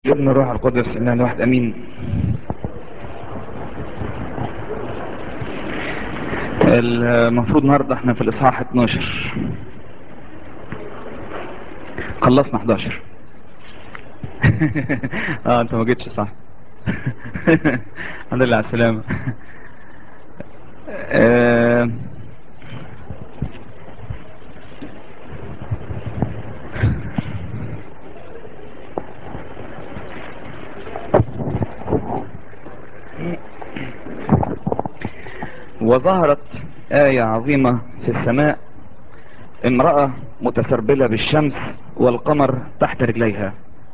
ابن الروح القدس إله الواحد أمين المفروض النهارده احنا في الإصحاح 12 خلصنا 11 اه انت ما جيتش صح الحمد لله على السلامة آه وظهرت آية عظيمة في السماء امرأة متسربلة بالشمس والقمر تحت رجليها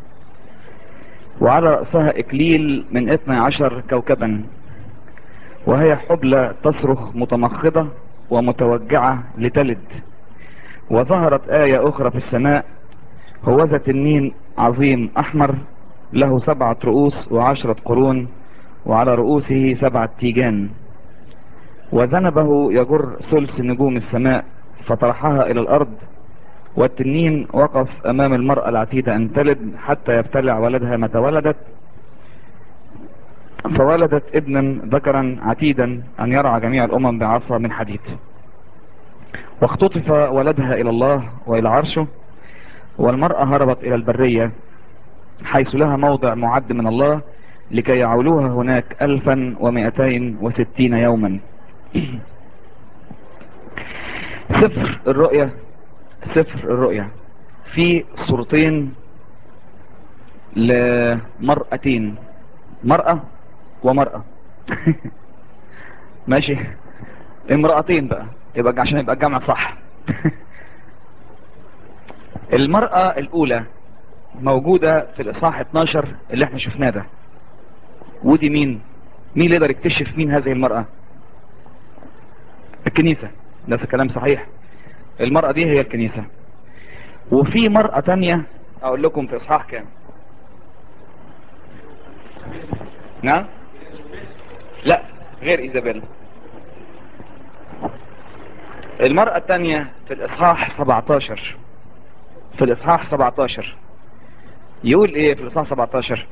وعلى رأسها إكليل من 12 كوكبا وهي حبلى تصرخ متمخضة ومتوجعة لتلد وظهرت آية أخرى في السماء هوذا تنين عظيم أحمر له سبعة رؤوس وعشرة قرون وعلى رؤوسه سبعة تيجان وذنبه يجر ثلث نجوم السماء فطرحها إلى الأرض والتنين وقف أمام المرأة العتيدة أن تلد حتى يبتلع ولدها متى ولدت فولدت ابنا ذكرا عتيدا أن يرعى جميع الأمم بعصا من حديد واختطف ولدها إلى الله وإلى عرشه والمرأة هربت إلى البرية حيث لها موضع معد من الله لكي يعولوها هناك ألفا ومئتين وستين يوما سفر الرؤية سفر الرؤية في صورتين لمرأتين مرأة ومرأة ماشي امرأتين بقى يبقى عشان يبقى الجمع صح المرأة الأولى موجودة في الإصحاح 12 اللي احنا شفناه ده ودي مين مين اللي يقدر يكتشف مين هذه المرأة الكنيسة ده كلام صحيح المرأة دي هي الكنيسة وفي مرأة تانية اقول لكم في اصحاح كام نعم لا غير ايزابيل المرأة التانية في الاصحاح 17 في الاصحاح 17 يقول ايه في الاصحاح 17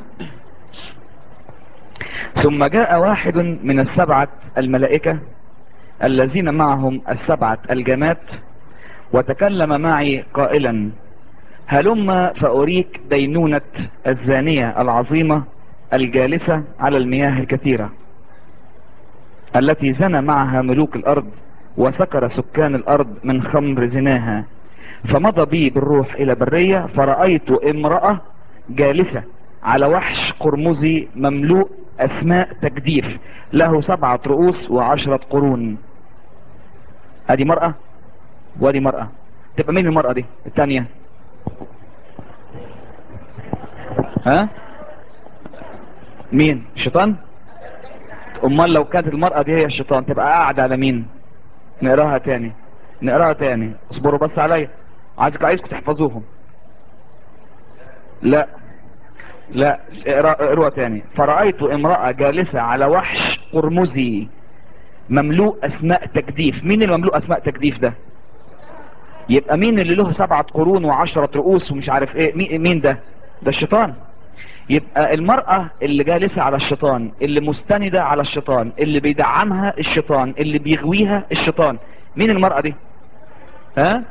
ثم جاء واحد من السبعة الملائكة الذين معهم السبعة الجمات وتكلم معي قائلا هلم فأريك دينونة الزانية العظيمة الجالسة على المياه الكثيرة التي زنى معها ملوك الأرض وسكر سكان الأرض من خمر زناها فمضى بي بالروح إلى برية فرأيت امرأة جالسة على وحش قرمزي مملوء أسماء تجديف له سبعة رؤوس وعشرة قرون ادي مرأة وادي مرأة تبقى مين المرأة دي الثانية ها مين الشيطان امال لو كانت المرأة دي هي الشيطان تبقى قاعدة على مين نقراها تاني نقراها تاني اصبروا بس عليا عايزك عايزكم تحفظوهم لا لا اقرأ تاني فرأيت امرأة جالسة على وحش قرمزي مملوء اسماء تجديف مين اللي مملوء اسماء تجديف ده يبقى مين اللي له سبعة قرون وعشرة رؤوس ومش عارف ايه مين ده ده الشيطان يبقى المرأة اللي جالسة على الشيطان اللي مستندة على الشيطان اللي بيدعمها الشيطان اللي بيغويها الشيطان مين المرأة دي ها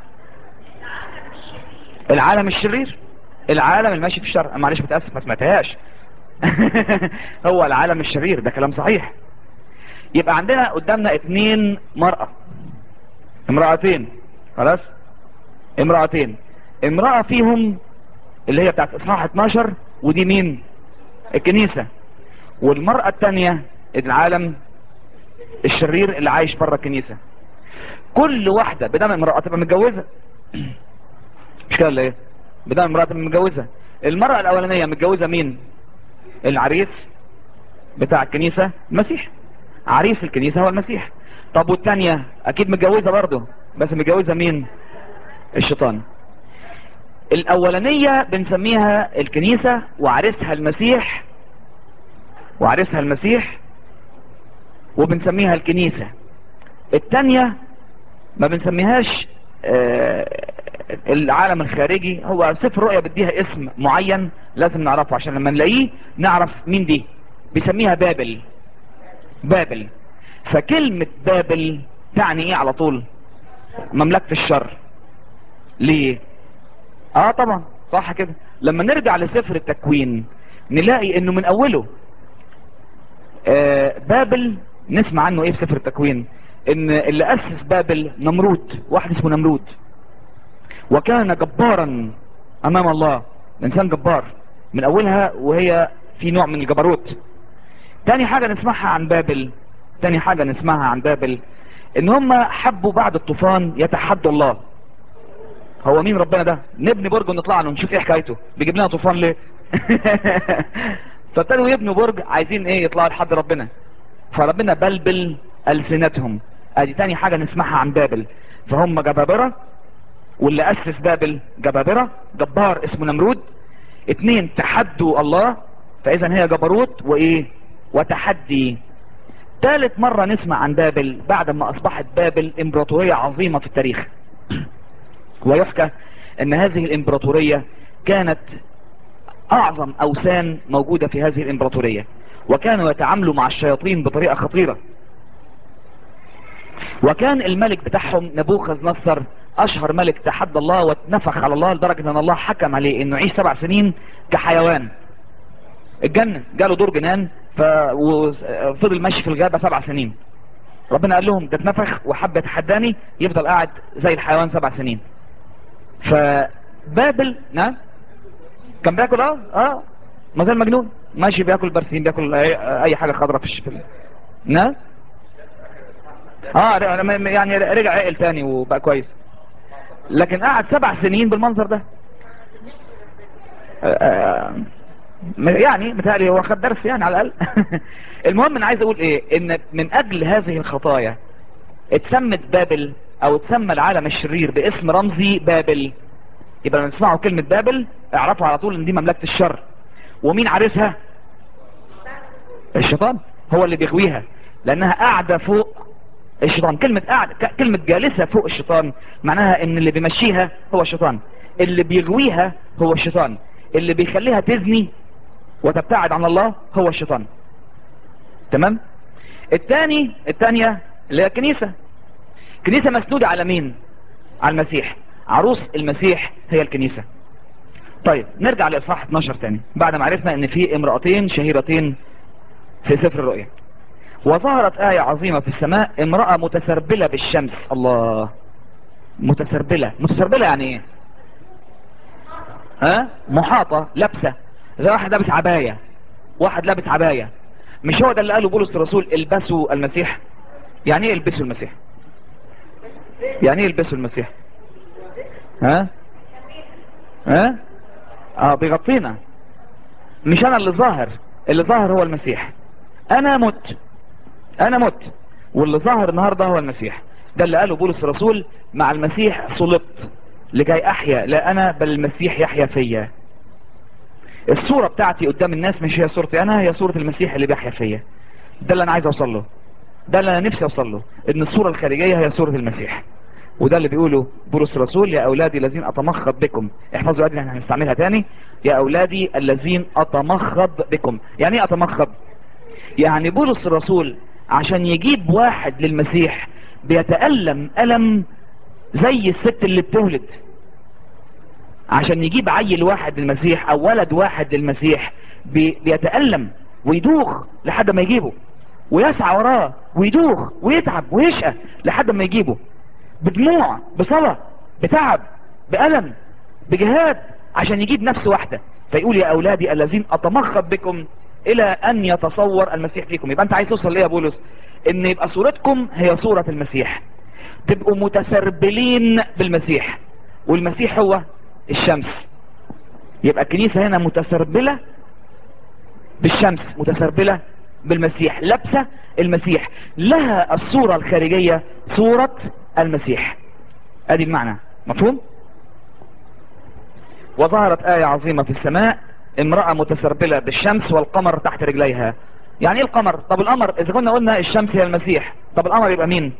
العالم الشرير العالم الماشي في الشر معلش متأسف ما سمعتهاش هو العالم الشرير ده كلام صحيح يبقى عندنا قدامنا اتنين مرأة امرأتين خلاص امرأتين امرأة فيهم اللي هي بتاعت اصحاح 12 ودي مين الكنيسة والمرأة التانية العالم الشرير اللي عايش بره الكنيسة كل واحدة بدام امرأة تبقى متجوزة مش كده ولا ايه بدام امرأة تبقى متجوزة المرأة الاولانية متجوزة مين العريس بتاع الكنيسة المسيح عريس الكنيسة هو المسيح طب والتانية اكيد متجوزة برضه بس متجوزة مين الشيطان الاولانية بنسميها الكنيسة وعريسها المسيح وعريسها المسيح وبنسميها الكنيسة التانية ما بنسميهاش آه العالم الخارجي هو سفر رؤية بديها اسم معين لازم نعرفه عشان لما نلاقيه نعرف مين دي بيسميها بابل بابل فكلمة بابل تعني ايه على طول مملكة الشر ليه اه طبعا صح كده لما نرجع لسفر التكوين نلاقي انه من اوله آه بابل نسمع عنه ايه في سفر التكوين ان اللي اسس بابل نمرود واحد اسمه نمرود وكان جبارا امام الله انسان جبار من اولها وهي في نوع من الجبروت تاني حاجة نسمعها عن بابل تاني حاجة نسمعها عن بابل ان هم حبوا بعد الطوفان يتحدوا الله هو مين ربنا ده نبني برج ونطلع له نشوف ايه حكايته بيجيب لنا طوفان ليه فابتدوا يبنوا برج عايزين ايه يطلعوا لحد ربنا فربنا بلبل ألسنتهم ادي تاني حاجة نسمعها عن بابل فهم جبابرة واللي أسس بابل جبابرة جبار اسمه نمرود اتنين تحدوا الله فاذا هي جبروت وايه وتحدي ثالث مرة نسمع عن بابل بعد ما اصبحت بابل امبراطورية عظيمة في التاريخ ويحكى ان هذه الامبراطورية كانت اعظم اوثان موجودة في هذه الامبراطورية وكانوا يتعاملوا مع الشياطين بطريقة خطيرة وكان الملك بتاعهم نبوخذ نصر اشهر ملك تحدى الله واتنفخ على الله لدرجة ان الله حكم عليه انه يعيش سبع سنين كحيوان اتجنن جاله دور جنان ففضل ماشي في الغابة سبع سنين ربنا قال لهم ده اتنفخ وحب يتحداني يفضل قاعد زي الحيوان سبع سنين فبابل نعم كان بياكل اه اه ما زال مجنون ماشي بياكل برسيم بياكل اي, أي حاجة خضراء في الشفل نعم اه يعني رجع عقل تاني وبقى كويس لكن قعد سبع سنين بالمنظر ده آه يعني متهيألي هو خد درس يعني على الأقل المهم انا عايز اقول ايه ان من اجل هذه الخطايا اتسمت بابل او اتسمى العالم الشرير باسم رمزي بابل يبقى لما تسمعوا كلمة بابل اعرفوا على طول ان دي مملكة الشر ومين عارفها الشيطان هو اللي بيغويها لانها قاعدة فوق الشيطان كلمة قاعدة كلمة جالسة فوق الشيطان معناها ان اللي بيمشيها هو الشيطان اللي بيغويها هو الشيطان اللي بيخليها تزني وتبتعد عن الله هو الشيطان تمام الثاني الثانية اللي هي الكنيسة كنيسة مسنودة على مين على المسيح عروس المسيح هي الكنيسة طيب نرجع لإصحاح 12 تاني بعد ما عرفنا ان في امرأتين شهيرتين في سفر الرؤيا وظهرت آية عظيمة في السماء امرأة متسربلة بالشمس الله متسربلة متسربلة يعني ايه ها محاطة لابسة زي واحد لابس عباية واحد لابس عباية مش هو ده اللي قاله بولس الرسول البسوا المسيح يعني ايه البسوا المسيح يعني ايه البسوا المسيح ها ها اه بيغطينا مش انا اللي ظاهر اللي ظاهر هو المسيح انا مت انا مت واللي ظاهر النهاردة هو المسيح ده اللي قاله بولس الرسول مع المسيح صلبت لكي احيا لا انا بل المسيح يحيا فيا الصورة بتاعتي قدام الناس مش هي صورتي انا هي صورة المسيح اللي بيحيا فيا ده اللي انا عايز اوصل له ده اللي انا نفسي اوصل له ان الصورة الخارجية هي صورة المسيح وده اللي بيقوله بولس الرسول يا اولادي الذين اتمخض بكم احفظوا ادي احنا هنستعملها تاني يا اولادي الذين اتمخض بكم يعني ايه اتمخض يعني بولس الرسول عشان يجيب واحد للمسيح بيتألم ألم زي الست اللي بتولد عشان يجيب عيل واحد للمسيح او ولد واحد للمسيح بي بيتألم ويدوخ لحد ما يجيبه ويسعى وراه ويدوخ ويتعب ويشقى لحد ما يجيبه بدموع بصلاة بتعب بألم بجهاد عشان يجيب نفس واحدة فيقول يا أولادي الذين أتمخض بكم إلى أن يتصور المسيح فيكم يبقى أنت عايز توصل ليه يا بولس إن يبقى صورتكم هي صورة المسيح تبقوا متسربلين بالمسيح والمسيح هو الشمس يبقى الكنيسة هنا متسربلة بالشمس متسربلة بالمسيح لابسة المسيح لها الصورة الخارجية صورة المسيح ادي المعنى مفهوم وظهرت آية عظيمة في السماء امرأة متسربلة بالشمس والقمر تحت رجليها يعني ايه القمر طب القمر اذا كنا قلنا الشمس هي المسيح طب القمر يبقى مين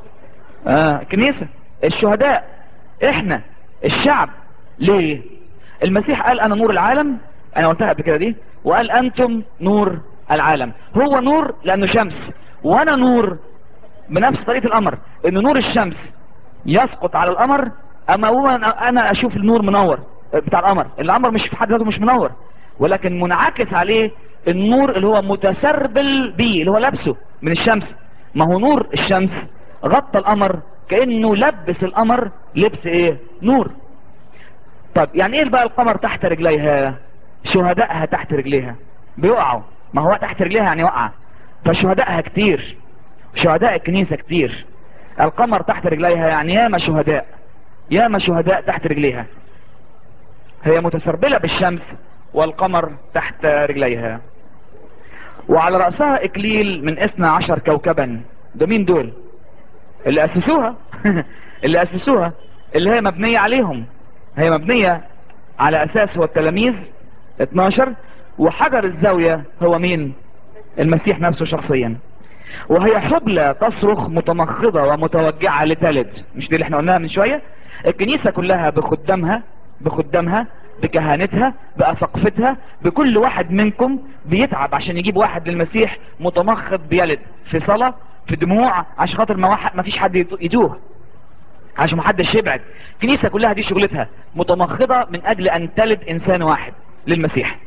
آه كنيسة الشهداء احنا الشعب ليه المسيح قال انا نور العالم انا قلتها قبل كده دي وقال انتم نور العالم هو نور لانه شمس وانا نور بنفس طريقة القمر ان نور الشمس يسقط على القمر اما هو انا اشوف النور منور بتاع القمر القمر مش في حد ذاته مش منور ولكن منعكس عليه النور اللي هو متسربل بيه اللي هو لابسه من الشمس ما هو نور الشمس غطى القمر كأنه لبس القمر لبس ايه نور طب يعني ايه بقى القمر تحت رجليها شهدائها تحت رجليها بيقعوا ما هو تحت رجليها يعني وقع فشهدائها كتير شهداء الكنيسة كتير القمر تحت رجليها يعني ياما شهداء ياما شهداء تحت رجليها هي متسربلة بالشمس والقمر تحت رجليها وعلى رأسها اكليل من اثنى عشر كوكبا ده مين دول اللي اسسوها اللي اسسوها اللي هي مبنية عليهم هي مبنية على اساس هو التلاميذ 12 وحجر الزاوية هو مين المسيح نفسه شخصيا وهي حبلى تصرخ متمخضة ومتوجعة لتلد مش دي اللي احنا قلناها من شوية الكنيسة كلها بخدامها بخدامها بكهانتها بأسقفتها بكل واحد منكم بيتعب عشان يجيب واحد للمسيح متمخض بيلد في صلاة في دموع عشان خاطر ما, واحد ما فيش حد يتوه عشان ما حدش يبعد الكنيسة كلها دي شغلتها متمخضة من اجل ان تلد انسان واحد للمسيح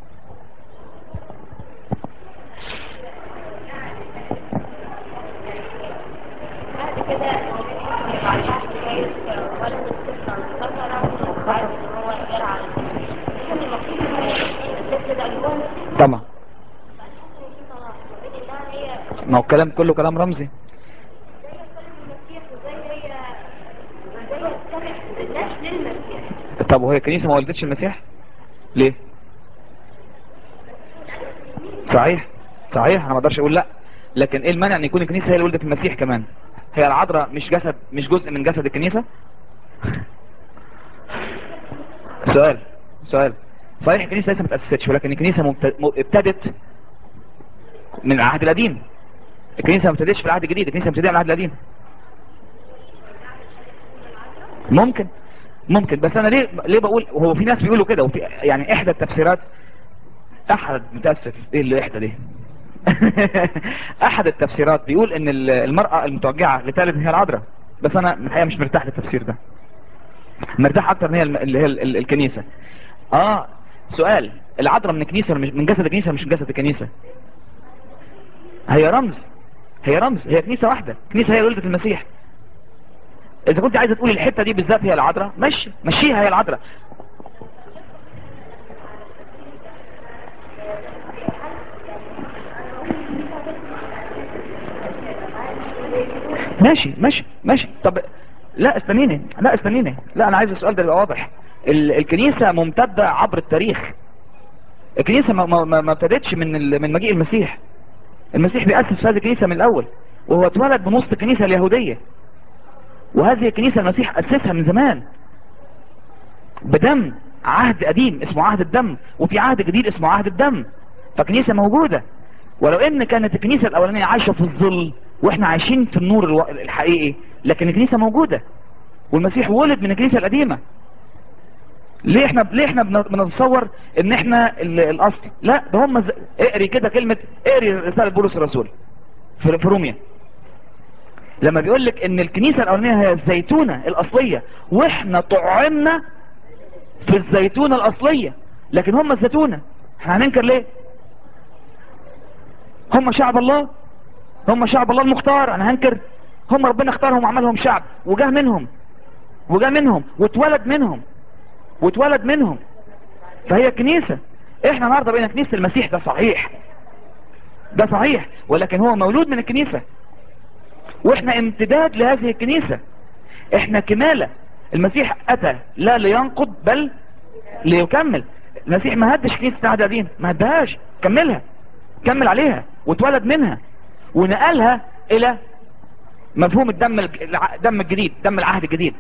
طبعا ما هو الكلام كله كلام رمزي طب وهي الكنيسة ما ولدتش المسيح ليه صحيح صحيح انا ما اقدرش اقول لا لكن ايه المانع ان يكون الكنيسة هي اللي ولدت المسيح كمان هي العذراء مش جسد مش جزء من جسد الكنيسة سؤال سؤال صحيح الكنيسة لسه ما تأسستش ولكن الكنيسة ابتدت من العهد القديم الكنيسة ما ابتدتش في العهد الجديد الكنيسة ابتدت من العهد القديم ممكن ممكن بس انا ليه ليه بقول هو في ناس بيقولوا كده وفي يعني احدى التفسيرات احد متاسف ايه اللي احدى دي احد التفسيرات بيقول ان المرأة المتوجعة لتالت هي العذراء بس انا الحقيقة مش مرتاح للتفسير ده مرتاح اكتر ان هي اللي هي الكنيسة اه سؤال العذراء من الكنيسة من جسد الكنيسة مش من جسد الكنيسة هي رمز هي رمز هي كنيسة واحدة كنيسة هي ولدة المسيح اذا كنت عايزة تقول الحتة دي بالذات هي العذراء مشي مشيها هي العذراء ماشي ماشي ماشي طب لا استنيني لا استنيني لا انا عايز السؤال ده يبقى واضح ال الكنيسة ممتدة عبر التاريخ الكنيسة ما, ما, ما ابتدتش من من مجيء المسيح المسيح بيأسس في هذه الكنيسة من الاول وهو اتولد من وسط الكنيسة اليهودية وهذه الكنيسة المسيح أسسها من زمان بدم عهد قديم اسمه عهد الدم وفي عهد جديد اسمه عهد الدم فكنيسة موجودة ولو ان كانت الكنيسة الاولانية عايشة في الظل واحنا عايشين في النور الحقيقي لكن الكنيسة موجودة والمسيح ولد من الكنيسة القديمة ليه احنا ليه احنا بنتصور ان احنا الاصل لا ده هم ز... اقري كده كلمة اقري رسالة بولس الرسول في روميا لما بيقول لك ان الكنيسة الاولانية هي الزيتونة الاصلية واحنا طعمنا في الزيتونة الاصلية لكن هم الزيتونة احنا هننكر ليه هم شعب الله هم شعب الله المختار انا هنكر هم ربنا اختارهم وعملهم شعب وجاه منهم وجاه منهم واتولد منهم واتولد منهم فهي كنيسة احنا النهاردة بقينا كنيسة المسيح ده صحيح ده صحيح ولكن هو مولود من الكنيسة واحنا امتداد لهذه الكنيسة احنا كمالة المسيح اتى لا لينقض بل ليكمل المسيح ما هدش كنيسة العهد القديم ما هدهاش كملها كمل عليها واتولد منها ونقلها الى مفهوم الدم الدم الجديد دم العهد الجديد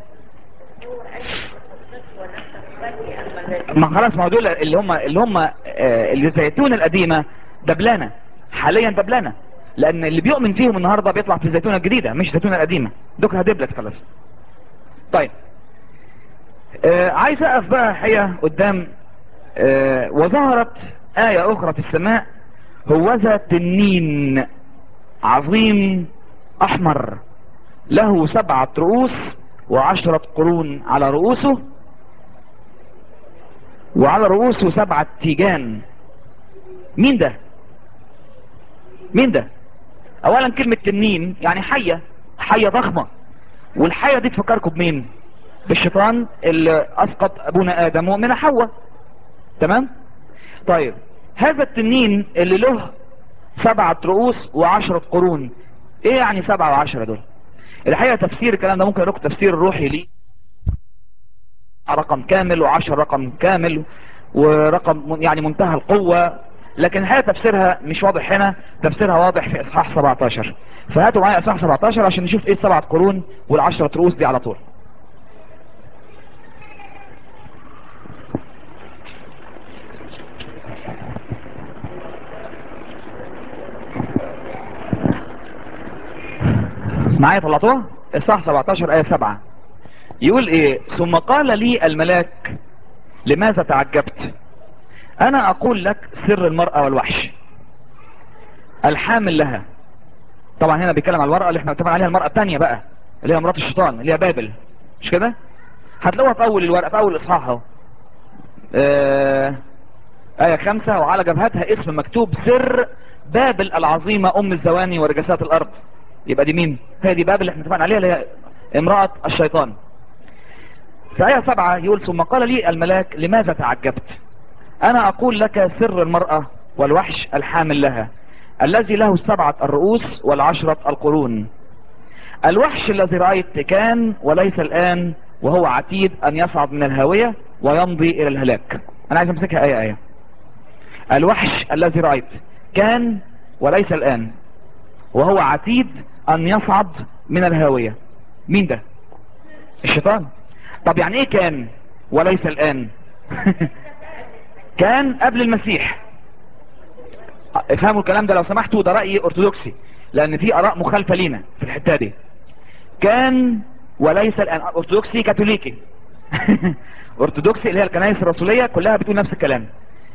ما خلاص ما دول اللي هم اللي هم آه اللي الزيتون القديمة دبلانة حاليا دبلانة لان اللي بيؤمن فيهم النهاردة بيطلع في الزيتونة الجديدة مش الزيتونة القديمة دوك هدبلت خلاص طيب آه عايز اقف بقى حقيقة قدام آه وظهرت آية أخرى في السماء هوذا تنين عظيم أحمر له سبعة رؤوس وعشرة قرون على رؤوسه وعلى رؤوسه سبعة تيجان مين ده مين ده اولا كلمة تنين يعني حية حية ضخمة والحية دي تفكركم بمين بالشيطان اللي اسقط ابونا ادم ومن حواء تمام طيب هذا التنين اللي له سبعة رؤوس وعشرة قرون ايه يعني سبعة وعشرة دول الحقيقة تفسير الكلام ده ممكن لكم تفسير روحي ليه رقم كامل وعشر رقم كامل ورقم يعني منتهى القوة لكن الحقيقة تفسيرها مش واضح هنا تفسيرها واضح في اصحاح 17 فهاتوا معايا اصحاح 17 عشان نشوف ايه السبعة قرون والعشرة رؤوس دي على طول معايا طلعتوها اصحاح 17 ايه 7 يقول ايه ثم قال لي الملاك لماذا تعجبت انا اقول لك سر المرأة والوحش الحامل لها طبعا هنا بيتكلم على المرأة اللي احنا بنتكلم عليها المرأة الثانية بقى اللي هي مرات الشيطان اللي هي بابل مش كده هتلاقوها في اول الورقة في اول اصحاح اهو آه آية خمسة وعلى جبهتها اسم مكتوب سر بابل العظيمة ام الزواني ورجسات الارض يبقى دي مين هي دي بابل اللي احنا اتفقنا عليها اللي هي امرأة الشيطان في آية سبعة يقول ثم قال لي الملاك لماذا تعجبت انا اقول لك سر المرأة والوحش الحامل لها الذي له السبعة الرؤوس والعشرة القرون الوحش الذي رأيت كان وليس الآن وهو عتيد أن يصعد من الهاوية ويمضي إلى الهلاك أنا عايز أمسكها آية آية الوحش الذي رأيت كان وليس الآن وهو عتيد أن يصعد من الهاوية مين ده الشيطان طب يعني ايه كان وليس الآن كان قبل المسيح افهموا الكلام ده لو سمحتوا ده رأي ارثوذكسي لان في اراء مخالفة لينا في الحتة دي كان وليس الان ارثوذكسي كاثوليكي ارثوذكسي اللي هي الكنائس الرسولية كلها بتقول نفس الكلام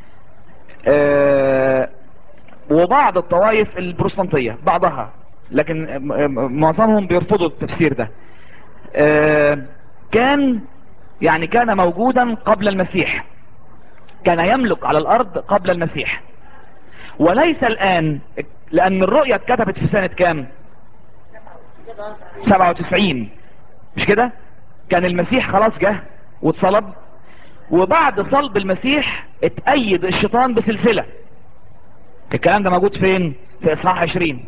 اه وبعض الطوائف البروتستانتية بعضها لكن معظمهم بيرفضوا التفسير ده اه كان يعني كان موجودا قبل المسيح كان يملك على الارض قبل المسيح وليس الان لان الرؤية اتكتبت في سنة كام 97 مش كده كان المسيح خلاص جه واتصلب وبعد صلب المسيح اتأيد الشيطان بسلسلة الكلام ده موجود فين في اصحاح 20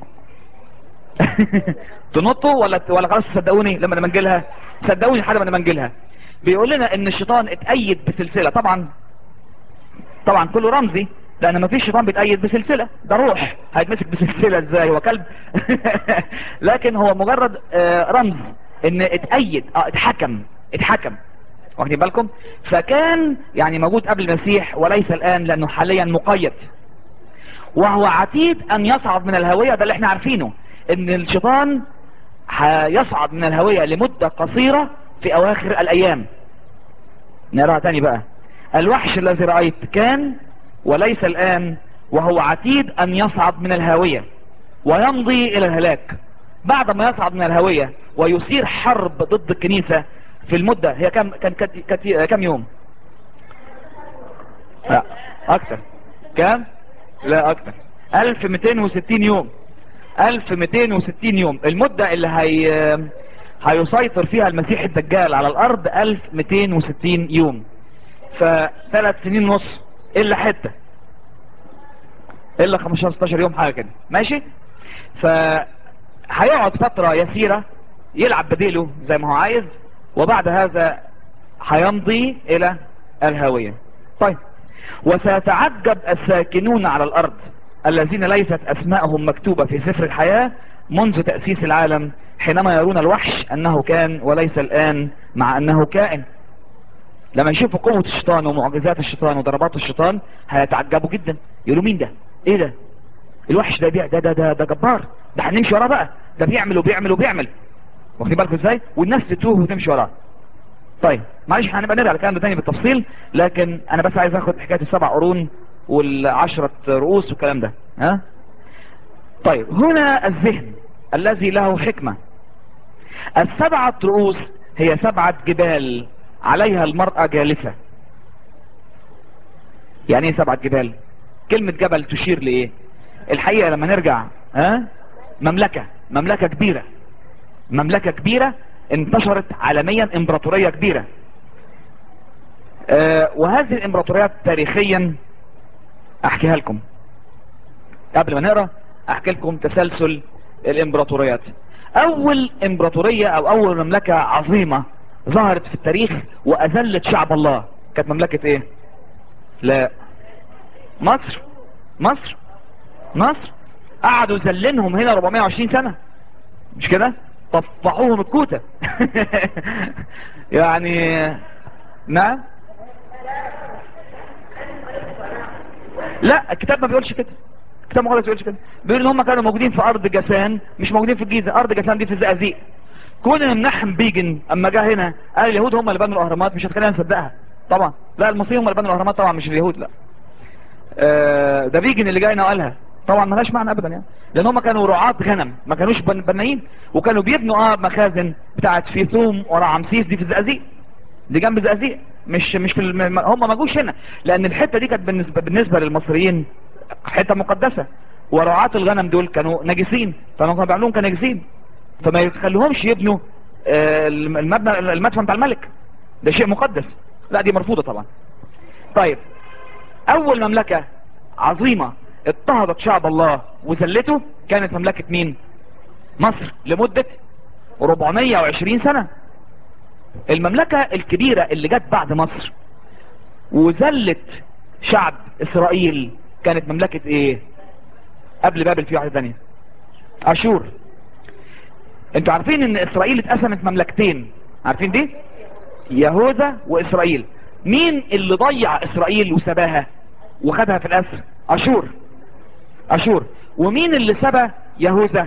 تنطوا ولا ولا خلاص تصدقوني لما نمنجلها صدقوني لحد ما نمنجلها بيقول لنا ان الشيطان اتأيد بسلسلة طبعا طبعا كله رمزي لان ما فيش شيطان بيتأيد بسلسلة ده روح هيتمسك بسلسلة ازاي هو كلب لكن هو مجرد رمز ان اتأيد اه اتحكم اتحكم واخدين بالكم فكان يعني موجود قبل المسيح وليس الان لانه حاليا مقيد وهو عتيد ان يصعد من الهوية ده اللي احنا عارفينه ان الشيطان هيصعد من الهوية لمدة قصيرة في اواخر الايام نراها تاني بقى الوحش الذي رأيت كان وليس الآن وهو عتيد أن يصعد من الهاوية ويمضي إلى الهلاك بعد ما يصعد من الهاوية ويثير حرب ضد الكنيسة في المدة هي كم, كان كان كم يوم لا أكتر كم لا أكتر 1260 يوم 1260 يوم المدة اللي هي هيسيطر فيها المسيح الدجال على الأرض 1260 يوم فثلاث سنين ونص الا حتة الا 15 16 يوم حاجة كده ماشي فهيقعد فترة يسيرة يلعب بديله زي ما هو عايز وبعد هذا هيمضي الى الهاوية طيب وسيتعجب الساكنون على الارض الذين ليست اسماءهم مكتوبة في سفر الحياة منذ تأسيس العالم حينما يرون الوحش انه كان وليس الان مع انه كائن لما يشوفوا قوة الشيطان ومعجزات الشيطان وضربات الشيطان هيتعجبوا جدا يقولوا مين ده ايه ده الوحش ده بيع ده ده ده, ده جبار ده هنمشي وراه بقى ده بيعمل وبيعمل وبيعمل واخدين بالكم ازاي والناس تتوه وتمشي وراه طيب معلش احنا هنبقى نرجع الكلام ده تاني بالتفصيل لكن انا بس عايز اخد حكايه السبع قرون والعشرة رؤوس والكلام ده ها طيب هنا الذهن الذي له حكمة السبعة رؤوس هي سبعة جبال عليها المرأة جالسة يعني ايه سبعة جبال كلمة جبل تشير لايه الحقيقة لما نرجع ها مملكة مملكة كبيرة مملكة كبيرة انتشرت عالميا امبراطورية كبيرة آه وهذه الامبراطوريات تاريخيا احكيها لكم قبل ما نقرا احكي لكم تسلسل الامبراطوريات اول امبراطورية او اول مملكة عظيمة ظهرت في التاريخ واذلت شعب الله كانت مملكة ايه لا مصر مصر مصر قعدوا زلنهم هنا 420 سنة مش كده طفحوهم الكوتة يعني نعم لا الكتاب ما بيقولش كده الكتاب المقدس بيقولش كده بيقول ان هم كانوا موجودين في ارض جسان مش موجودين في الجيزه ارض جسان دي في الزقازيق كون ان منحم بيجن اما جه هنا قال اليهود هم اللي بنوا الاهرامات مش هتخلينا نصدقها طبعا لا المصريين هم اللي بنوا الاهرامات طبعا مش اليهود لا آه ده بيجن اللي جاي وقالها طبعا ملهاش معنى ابدا يعني لان هم كانوا رعاة غنم ما كانوش بن- بنايين وكانوا بيبنوا اه مخازن بتاعت فيثوم ورعمسيس دي في الزقازيق دي جنب الزقازيق مش مش في الم... هم ما جوش هنا لان الحته دي كانت بالنسبه بالنسبه للمصريين حته مقدسه ورعاة الغنم دول كانوا نجسين فكانوا بيعملوهم كنجسين فما يخليهمش يبنوا آه، المبنى المدفن بتاع الملك ده شيء مقدس لا دي مرفوضه طبعا طيب اول مملكه عظيمه اضطهدت شعب الله وذلته كانت مملكه مين مصر لمده 420 سنه المملكة الكبيرة اللي جت بعد مصر وذلت شعب اسرائيل كانت مملكة ايه قبل بابل في واحدة ثانيه اشور انتوا عارفين ان اسرائيل اتقسمت مملكتين عارفين دي يهوذا واسرائيل مين اللي ضيع اسرائيل وسباها وخدها في الاسر اشور اشور ومين اللي سبى يهوذا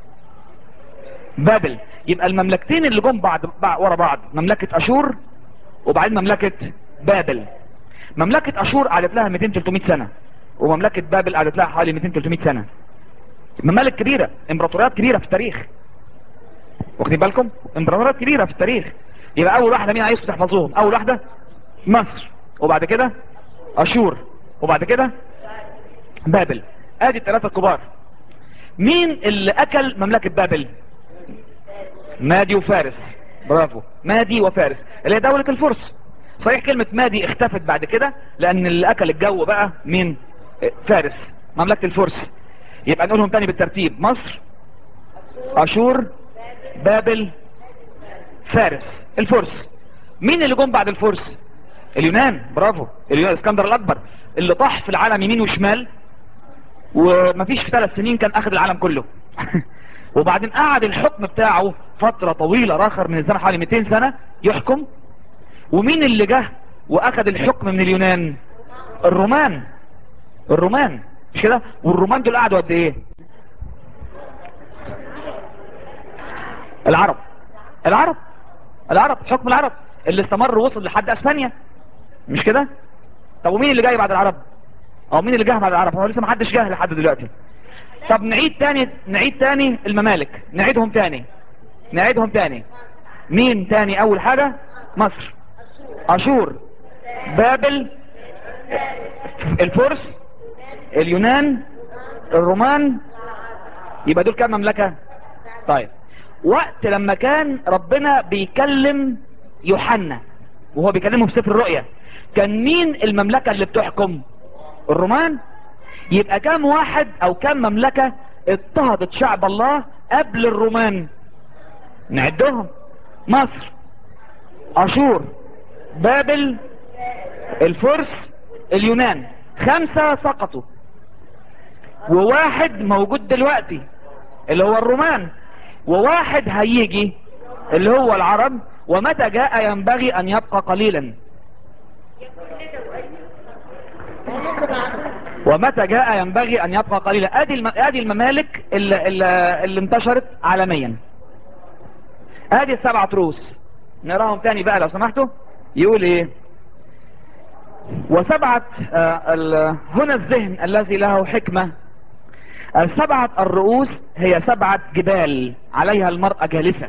بابل يبقى المملكتين اللي جم بعد بعد- ورا بعض مملكة اشور وبعدين مملكة بابل مملكة اشور قعدت لها 200 300 سنة ومملكة بابل قعدت لها حوالي 200 300 سنة ممالك كبيرة امبراطوريات كبيرة في التاريخ واخدين بالكم امبراطوريات كبيرة في التاريخ يبقى اول واحدة مين عايزكم تحفظوهم اول واحدة مصر وبعد كده اشور وبعد كده بابل ادي الثلاثة الكبار مين اللي اكل مملكة بابل مادي وفارس برافو مادي وفارس اللي هي دولة الفرس صحيح كلمة مادي اختفت بعد كده لان اللي اكل الجو بقى مين فارس مملكة الفرس يبقى نقولهم تاني بالترتيب مصر اشور بابل فارس الفرس مين اللي جم بعد الفرس اليونان برافو اليونان اسكندر الاكبر اللي طاح في العالم يمين وشمال ومفيش في ثلاث سنين كان اخذ العالم كله وبعدين قعد الحكم بتاعه فترة طويلة راخر من الزمن حوالي 200 سنة يحكم ومين اللي جه واخذ الحكم من اليونان الرومان الرومان مش كده والرومان دول قعدوا قد ايه العرب العرب العرب حكم العرب اللي استمر وصل لحد اسبانيا مش كده طب ومين اللي جاي بعد العرب او مين اللي جه بعد العرب هو لسه ما حدش جه لحد دلوقتي طب نعيد تاني نعيد تاني الممالك نعيدهم تاني نعيدهم تاني مين تاني اول حاجة مصر اشور بابل الفرس اليونان الرومان يبقى دول كام مملكة طيب وقت لما كان ربنا بيكلم يوحنا وهو بيكلمه في سفر الرؤيا كان مين المملكة اللي بتحكم الرومان يبقى كام واحد او كام مملكة اضطهدت شعب الله قبل الرومان نعدهم مصر اشور بابل الفرس اليونان خمسة سقطوا وواحد موجود دلوقتي اللي هو الرومان وواحد هيجي اللي هو العرب ومتى جاء ينبغي ان يبقى قليلا ومتى جاء ينبغي ان يبقى قليلا ادي الم... ادي الممالك اللي, اللي, اللي انتشرت عالميا ادي السبعة رؤوس نراهم تاني بقى لو سمحتوا يقول ايه وسبعة آه ال- هنا الذهن الذي له حكمة السبعة الرؤوس هي سبعة جبال عليها المرأة جالسة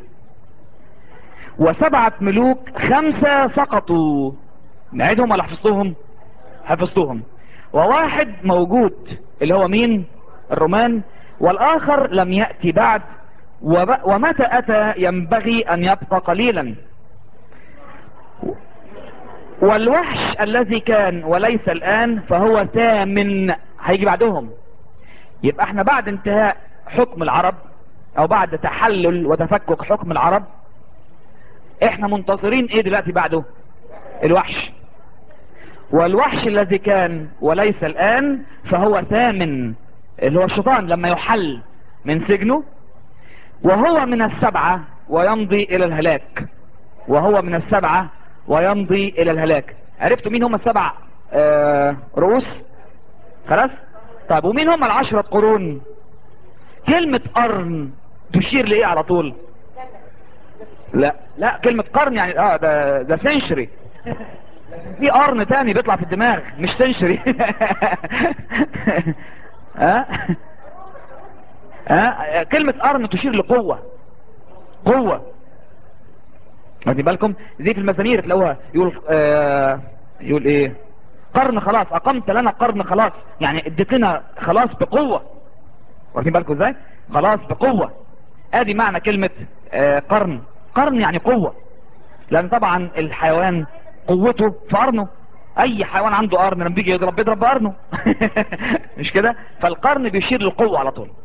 وسبعة ملوك خمسة سقطوا نعيدهم ولا حفظتهم حفظتهم وواحد موجود اللي هو مين الرومان والآخر لم يأتي بعد وب- ومتى أتى ينبغي أن يبقى قليلا والوحش الذي كان وليس الآن فهو ثامن هيجي بعدهم يبقى احنا بعد انتهاء حكم العرب او بعد تحلل وتفكك حكم العرب احنا منتظرين ايه دلوقتي بعده الوحش والوحش الذي كان وليس الآن فهو ثامن اللي هو الشيطان لما يحل من سجنه وهو من السبعة ويمضي إلى الهلاك وهو من السبعة ويمضي إلى الهلاك عرفتوا مين هم السبع آه رؤوس خلاص طيب ومين هم العشرة قرون كلمة قرن تشير لإيه على طول لا لا كلمة قرن يعني اه ده ده سنشري في قرن تاني بيطلع في الدماغ مش سنشري ها ها كلمة قرن تشير لقوة قوة واخدين بالكم زي في المزامير تلاقوها يقول آه يقول ايه قرن خلاص اقمت لنا قرن خلاص يعني اديت لنا خلاص بقوة واخدين بالكم ازاي خلاص بقوة ادي معنى كلمة آه قرن قرن يعني قوة لان طبعا الحيوان قوته في قرنه اي حيوان عنده قرن لما بيجي يضرب بيضرب بقرنه مش كده فالقرن بيشير للقوة على طول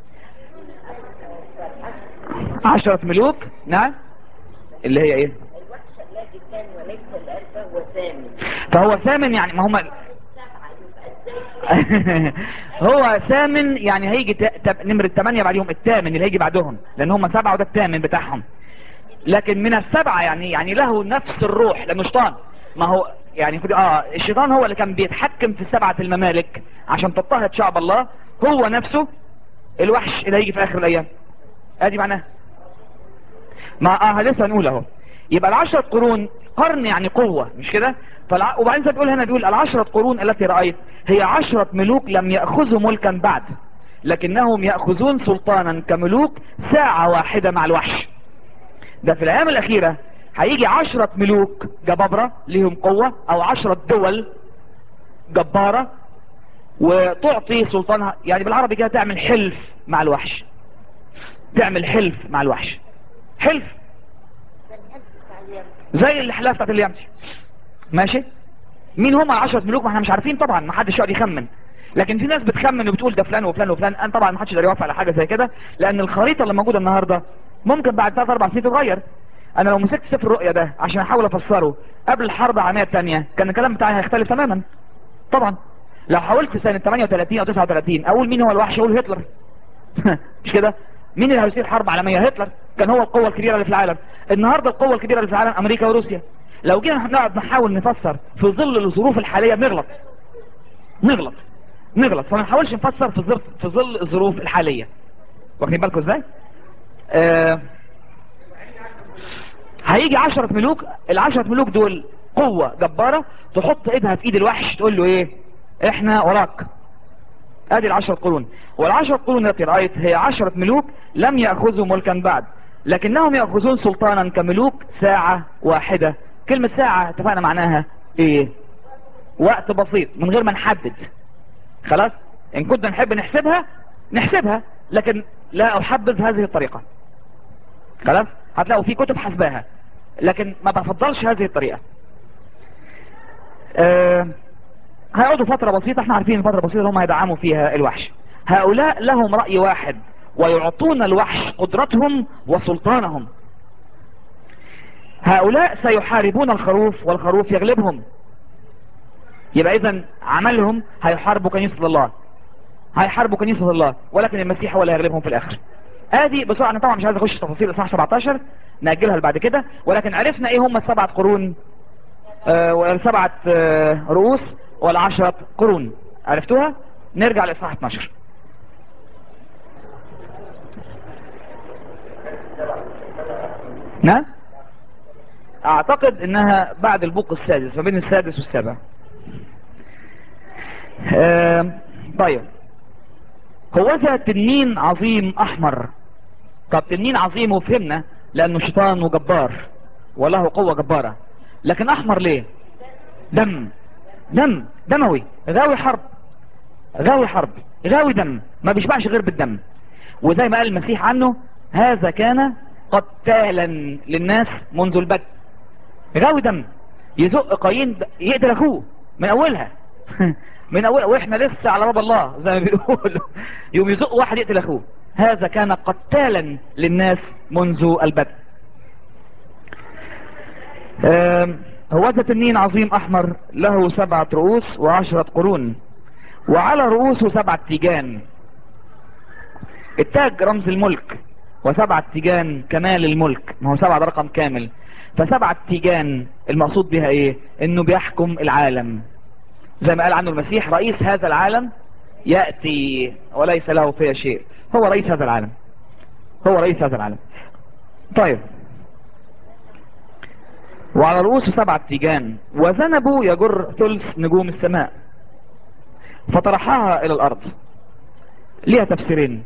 عشرة ملوك نعم اللي هي ايه الوحش الذي كان وليس الآن فهو ثامن فهو ثامن يعني ما هم سبعة يبقى ازاي هو ثامن يعني هيجي ت- ت- نمرة ثمانية بعدهم الثامن اللي هيجي بعدهم لان هم سبعة وده الثامن بتاعهم لكن من السبعة يعني يعني له نفس الروح لانه شيطان ما هو يعني خد- اه الشيطان هو اللي كان بيتحكم في سبعة الممالك عشان تضطهد شعب الله هو نفسه الوحش اللي هيجي في اخر الايام ادي معناه ما اه لسه هنقول اهو يبقى العشرة قرون قرن يعني قوة مش كده فالع... وبعدين انت بتقول هنا بيقول العشرة قرون التي رأيت هي عشرة ملوك لم يأخذوا ملكا بعد لكنهم يأخذون سلطانا كملوك ساعة واحدة مع الوحش ده في الايام الاخيرة هيجي عشرة ملوك جبابرة ليهم قوة او عشرة دول جبارة وتعطي سلطانها يعني بالعربي كده تعمل حلف مع الوحش تعمل حلف مع الوحش حلف ده الحلف بتاع اليمن زي الاحلاف بتاعت اليمن ماشي مين هم العشرة ملوك ما احنا مش عارفين طبعا ما حدش يقعد يخمن لكن في ناس بتخمن وبتقول ده فلان وفلان وفلان انا طبعا ما حدش يقدر يوافق على حاجه زي كده لان الخريطه اللي موجوده النهارده ممكن بعد 3 4 سنين تتغير انا لو مسكت سفر الرؤيا ده عشان احاول افسره قبل الحرب العالميه الثانيه كان الكلام بتاعي هيختلف تماما طبعا لو حاولت سنه 38 او 39 اقول مين هو الوحش اقول هتلر مش كده مين اللي هيصير حرب عالميه هتلر كان هو القوه الكبيره اللي في العالم النهارده القوه الكبيره اللي في العالم امريكا وروسيا لو جينا نقعد نحاول نفسر في ظل الظروف الحاليه بنغلط نغلط نغلط فما نحاولش نفسر في ظل في ظل الظروف الحاليه واخدين بالكم ازاي آه هيجي عشرة ملوك العشرة ملوك دول قوة جبارة تحط ايدها في ايد الوحش تقول له ايه احنا وراك ادي العشرة قرون والعشرة قرون التي رأيت هي عشرة ملوك لم يأخذوا ملكا بعد لكنهم يأخذون سلطانا كملوك ساعة واحدة كلمة ساعة اتفقنا معناها ايه وقت بسيط من غير ما نحدد خلاص ان كنا نحب نحسبها نحسبها لكن لا احبذ هذه الطريقة خلاص هتلاقوا في كتب حسباها لكن ما بفضلش هذه الطريقة أه هيقعدوا فترة بسيطة احنا عارفين فترة بسيطة اللي هم هيدعموا فيها الوحش هؤلاء لهم رأي واحد ويعطون الوحش قدرتهم وسلطانهم هؤلاء سيحاربون الخروف والخروف يغلبهم يبقى اذا عملهم هيحاربوا كنيسة الله هيحاربوا كنيسة الله ولكن المسيح هو اللي هيغلبهم في الاخر ادي بسرعة انا طبعا مش عايز اخش في تفاصيل اصحاح 17 نأجلها لبعد كده ولكن عرفنا ايه هم السبعة قرون آه والسبعة آه رؤوس والعشرة قرون عرفتوها نرجع لإصحاح 12 نعم اعتقد انها بعد البوق السادس ما بين السادس والسابع آه طيب هو ذا تنين عظيم احمر طب تنين عظيم وفهمنا لانه شيطان وجبار وله قوة جبارة لكن احمر ليه دم دم دموي غاوي حرب غاوي حرب غاوي دم ما بيشبعش غير بالدم وزي ما قال المسيح عنه هذا كان قتالا للناس منذ البدء غاوي دم يزق قايين يقتل اخوه من اولها من اول واحنا لسه على باب الله زي ما بيقولوا يوم يزق واحد يقتل اخوه هذا كان قتالا للناس منذ البدء هو ذا تنين عظيم احمر له سبعة رؤوس وعشرة قرون وعلى رؤوسه سبعة تيجان التاج رمز الملك وسبعة تيجان كمال الملك ما هو سبعة ده رقم كامل فسبعة تيجان المقصود بها ايه انه بيحكم العالم زي ما قال عنه المسيح رئيس هذا العالم يأتي وليس له فيها شيء هو رئيس هذا العالم هو رئيس هذا العالم طيب وعلى رؤوسه سبعة تيجان وذنبه يجر ثلث نجوم السماء فطرحها الى الارض ليها تفسيرين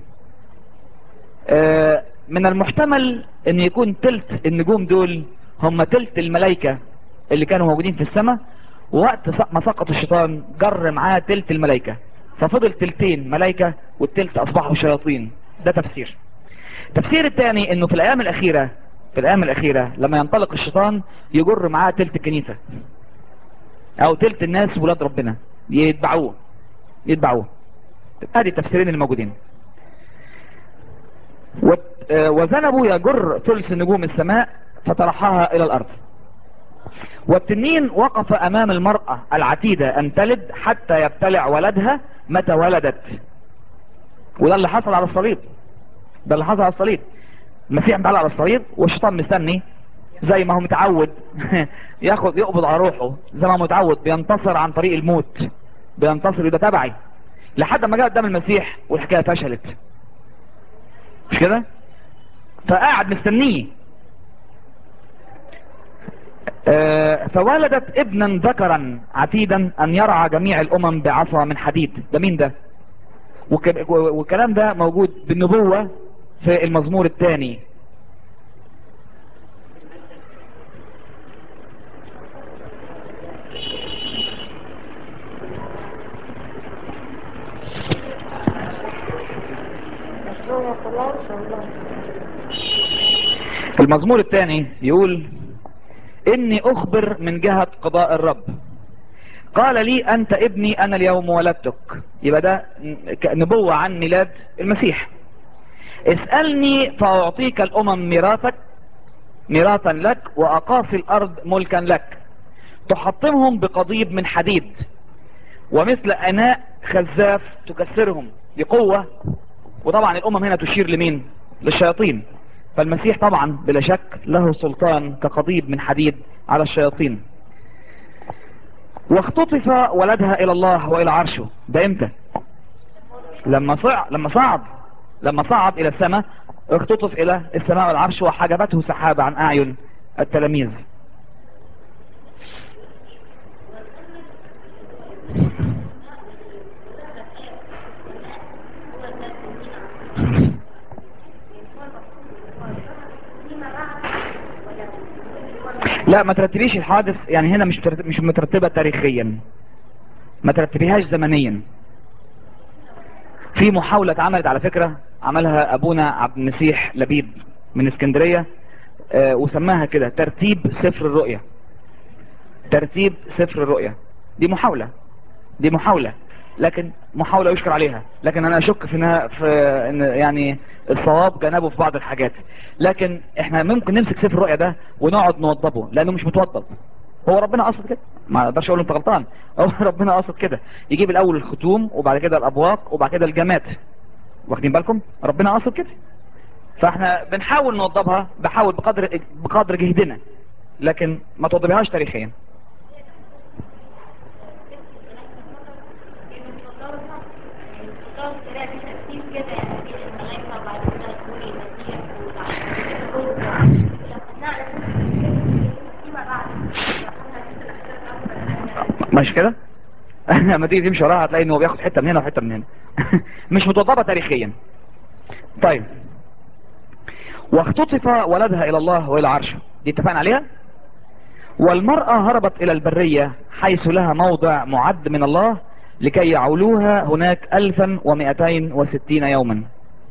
آه من المحتمل ان يكون تلت النجوم دول هم تلت الملائكة اللي كانوا موجودين في السماء ووقت ما سقط الشيطان جر معاه تلت الملائكة ففضل تلتين ملائكة والتلت اصبحوا شياطين ده تفسير التفسير الثاني انه في الايام الاخيرة في الايام الاخيرة لما ينطلق الشيطان يجر معاه تلت الكنيسة او تلت الناس ولاد ربنا يتبعوه يتبعوه هذه التفسيرين الموجودين وذنبه يجر ثلث نجوم السماء فطرحها الى الارض والتنين وقف امام المرأة العتيدة ان تلد حتى يبتلع ولدها متى ولدت وده اللي حصل على الصليب ده اللي حصل على الصليب المسيح متعلق على الصليب والشيطان مستني زي ما هو متعود ياخد يقبض على روحه زي ما هو متعود بينتصر عن طريق الموت بينتصر يبقى تبعي لحد ما جاء قدام المسيح والحكايه فشلت مش كده فقعد مستنيه آه فولدت ابنا ذكرا عتيدا ان يرعى جميع الامم بعصا من حديد ده مين ده والكلام ده موجود بالنبوة في المزمور الثاني المزمور الثاني يقول اني اخبر من جهة قضاء الرب قال لي انت ابني انا اليوم ولدتك يبقى ده نبوة عن ميلاد المسيح اسألني فاعطيك الامم ميراثك ميراثا لك واقاصي الارض ملكا لك تحطمهم بقضيب من حديد ومثل اناء خزاف تكسرهم بقوة وطبعا الامم هنا تشير لمين للشياطين فالمسيح طبعا بلا شك له سلطان كقضيب من حديد على الشياطين واختطف ولدها الى الله والى عرشه ده امتى لما صعد لما صعد لما صعد الى السماء اختطف الى السماء والعرش وحجبته سحابة عن اعين التلاميذ لا ما ترتبيش الحادث يعني هنا مش مش مترتبة تاريخيا ما ترتبيهاش زمنيا في محاولة اتعملت على فكرة عملها ابونا عبد المسيح لبيب من اسكندرية آه وسماها كده ترتيب سفر الرؤية ترتيب سفر الرؤية دي محاولة دي محاولة لكن محاولة يشكر عليها لكن انا اشك في انها في ان يعني الصواب جنبه في بعض الحاجات لكن احنا ممكن نمسك سفر الرؤيا ده ونقعد نوضبه لانه مش متوضب هو ربنا قصد كده ما اقدرش اقول انت غلطان هو ربنا قصد كده يجيب الاول الختوم وبعد كده الابواق وبعد كده الجمات واخدين بالكم ربنا قصد كده فاحنا بنحاول نوضبها بحاول بقدر بقدر جهدنا لكن ما توضبهاش تاريخيا مش كده لما تيجي تمشي وراها هتلاقي ان هو بياخد حته من هنا وحته من هنا مش متوضبه تاريخيا طيب واختطف ولدها الى الله والى عرشه دي اتفقنا عليها والمرأة هربت الى البرية حيث لها موضع معد من الله لكي يعولوها هناك الفا ومئتين وستين يوما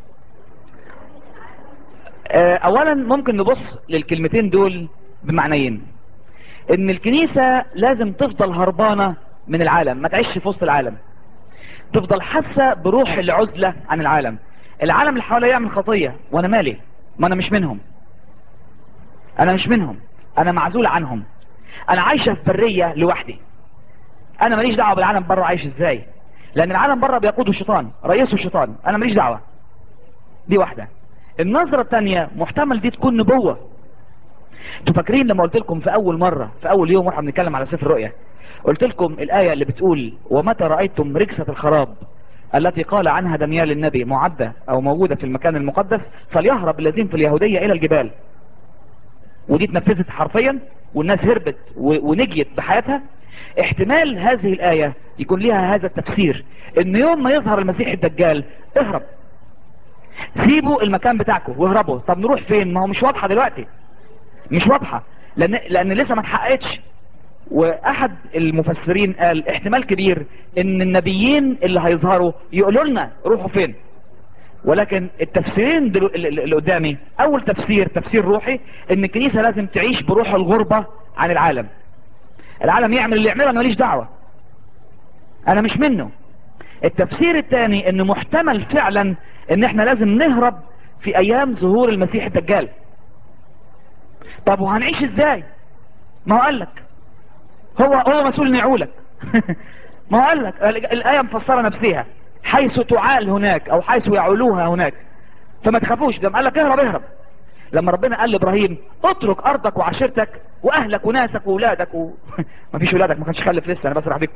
آه، اولا ممكن نبص للكلمتين دول بمعنيين ان الكنيسة لازم تفضل هربانة من العالم ما تعيش في وسط العالم تفضل حاسة بروح العزلة عن العالم العالم اللي حواليا يعمل خطية وانا مالي ما انا مش منهم انا مش منهم انا معزول عنهم انا عايشة في برية لوحدي انا ماليش دعوة بالعالم بره عايش ازاي لان العالم بره بيقوده الشيطان رئيسه الشيطان انا ماليش دعوة دي واحدة النظرة الثانية محتمل دي تكون نبوة انتوا فاكرين لما قلت لكم في اول مرة في اول يوم واحنا بنتكلم على سفر الرؤيا قلت لكم الآية اللي بتقول ومتى رأيتم ركسة الخراب التي قال عنها دانيال النبي معدة او موجودة في المكان المقدس فليهرب الذين في اليهودية الى الجبال ودي اتنفذت حرفيا والناس هربت و- ونجيت بحياتها احتمال هذه الآية يكون لها هذا التفسير ان يوم ما يظهر المسيح الدجال اهرب سيبوا المكان بتاعكم واهربوا طب نروح فين ما هو مش واضحة دلوقتي مش واضحة لان, لأن لسه ما اتحققتش واحد المفسرين قال احتمال كبير ان النبيين اللي هيظهروا يقولوا لنا روحوا فين ولكن التفسيرين دلو... اللي اللي قدامي اول تفسير تفسير روحي ان الكنيسة لازم تعيش بروح الغربة عن العالم العالم يعمل اللي يعمله انا ماليش دعوة انا مش منه التفسير الثاني ان محتمل فعلا ان احنا لازم نهرب في ايام ظهور المسيح الدجال طب وهنعيش ازاي ما هو قال لك هو هو مسؤول انه يعولك ما هو قال لك ال- الايه مفسره نفسها حيث تعال هناك او حيث يعولوها هناك فما تخافوش ده قال لك اهرب اهرب لما ربنا قال لابراهيم اترك ارضك وعشيرتك واهلك وناسك واولادك و... ما فيش ولادك ما كانش خلف لسه انا بسرح بيكم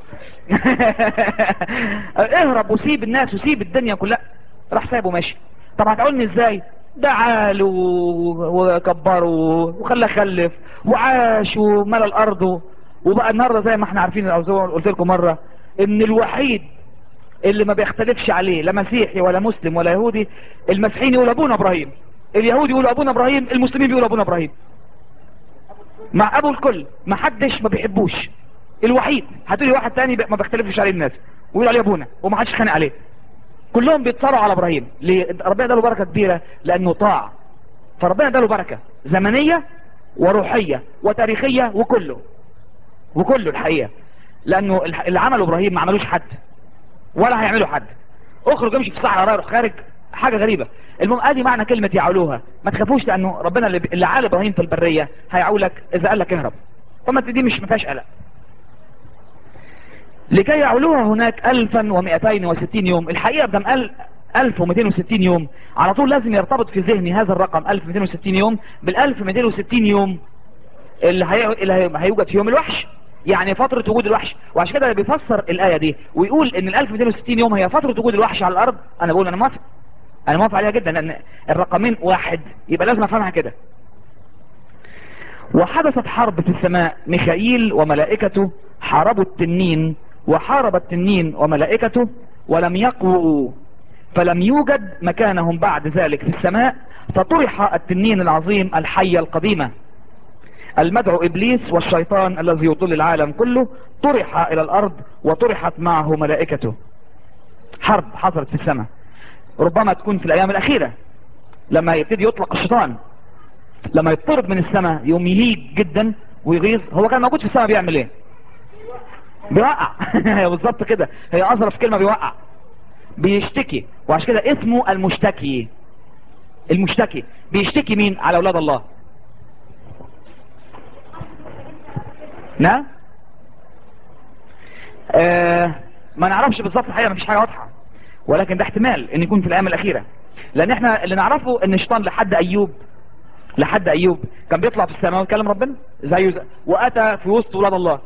اهرب وسيب الناس وسيب الدنيا كلها راح سايبه ماشي طب هتقولني ازاي ده عال و- وكبر و- وخلى خلف وعاش وملى الارض و- وبقى النهارده زي ما احنا عارفين او زي ما قلت لكم مره ان الوحيد اللي ما بيختلفش عليه لا مسيحي ولا مسلم ولا يهودي المسيحيين يقولوا ابونا ابراهيم اليهود يقولوا ابونا ابراهيم المسلمين بيقولوا ابونا ابراهيم مع ابو الكل ما حدش ما بيحبوش الوحيد هتقولي واحد تاني ب- ما بيختلفش عليه الناس ويقول عليه ابونا وما حدش خانق عليه كلهم بيتصارعوا على ابراهيم ليه ربنا اداله بركه كبيره لانه طاع فربنا اداله بركه زمنيه وروحيه وتاريخيه وكله وكله الحقيقه لانه الح- اللي عمله ابراهيم ما عملوش حد ولا هيعمله حد اخرج امشي في الصحراء رايح خارج حاجه غريبه المهم ادي معنى كلمه يعولوها ما تخافوش لانه ربنا اللي, اللي عال ابراهيم في البريه هيعولك اذا قال لك اهرب فما دي مش ما فيهاش قلق لكي يعولوها هناك 1260 يوم الحقيقه بدم قال 1260 يوم على طول لازم يرتبط في ذهني هذا الرقم 1260 يوم بال 1260 يوم اللي, هي... اللي هي... هيوجد في يوم الوحش يعني فترة وجود الوحش وعشان كده اللي بيفسر الآية دي ويقول ان ال 1260 يوم هي فترة وجود الوحش على الأرض أنا بقول أنا موافق أنا موافق عليها جدا لأن الرقمين واحد يبقى لازم أفهمها كده وحدثت حرب في السماء ميخائيل وملائكته حاربوا التنين وحارب التنين وملائكته ولم يقووا فلم يوجد مكانهم بعد ذلك في السماء فطرح التنين العظيم الحية القديمة المدعو إبليس والشيطان الذي يضل العالم كله طرح إلى الأرض وطرحت معه ملائكته حرب حصلت في السماء ربما تكون في الأيام الأخيرة لما يبتدي يطلق الشيطان لما يطرد من السماء يوم يهيج جدا ويغيظ هو كان موجود في السماء بيعمل ايه بيوقع بالظبط كده هي اظرف كلمة بيوقع بيشتكي وعشان كده اسمه المشتكي المشتكي بيشتكي مين على اولاد الله نعم آه ما نعرفش بالظبط الحقيقه مفيش حاجه واضحه ولكن ده احتمال ان يكون في الايام الاخيره لان احنا اللي نعرفه ان الشيطان لحد ايوب لحد ايوب كان بيطلع في السماء ويكلم ربنا زيه زي واتى في وسط ولاد الله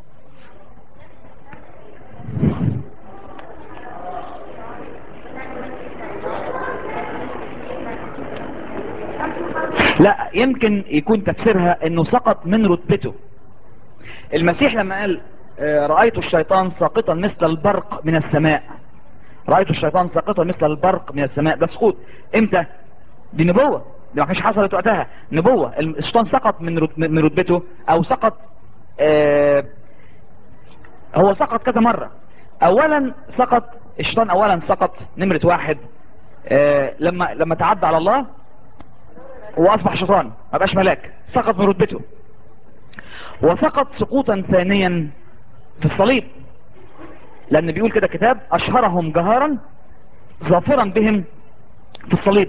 لا يمكن يكون تفسيرها انه سقط من رتبته المسيح لما قال آه، رأيت الشيطان ساقطا مثل البرق من السماء رأيت الشيطان ساقطا مثل البرق من السماء ده سقوط امتى دي نبوة دي ما كانش حصلت وقتها نبوة الشيطان سقط من رت- من رتبته او سقط آه، هو سقط كذا مرة اولا سقط الشيطان اولا سقط نمرة واحد آه، لما لما تعدى على الله واصبح شيطان ما بقاش ملاك سقط من رتبته وسقط سقوطا ثانيا في الصليب لان بيقول كده كتاب اشهرهم جهارا ظافرا بهم في الصليب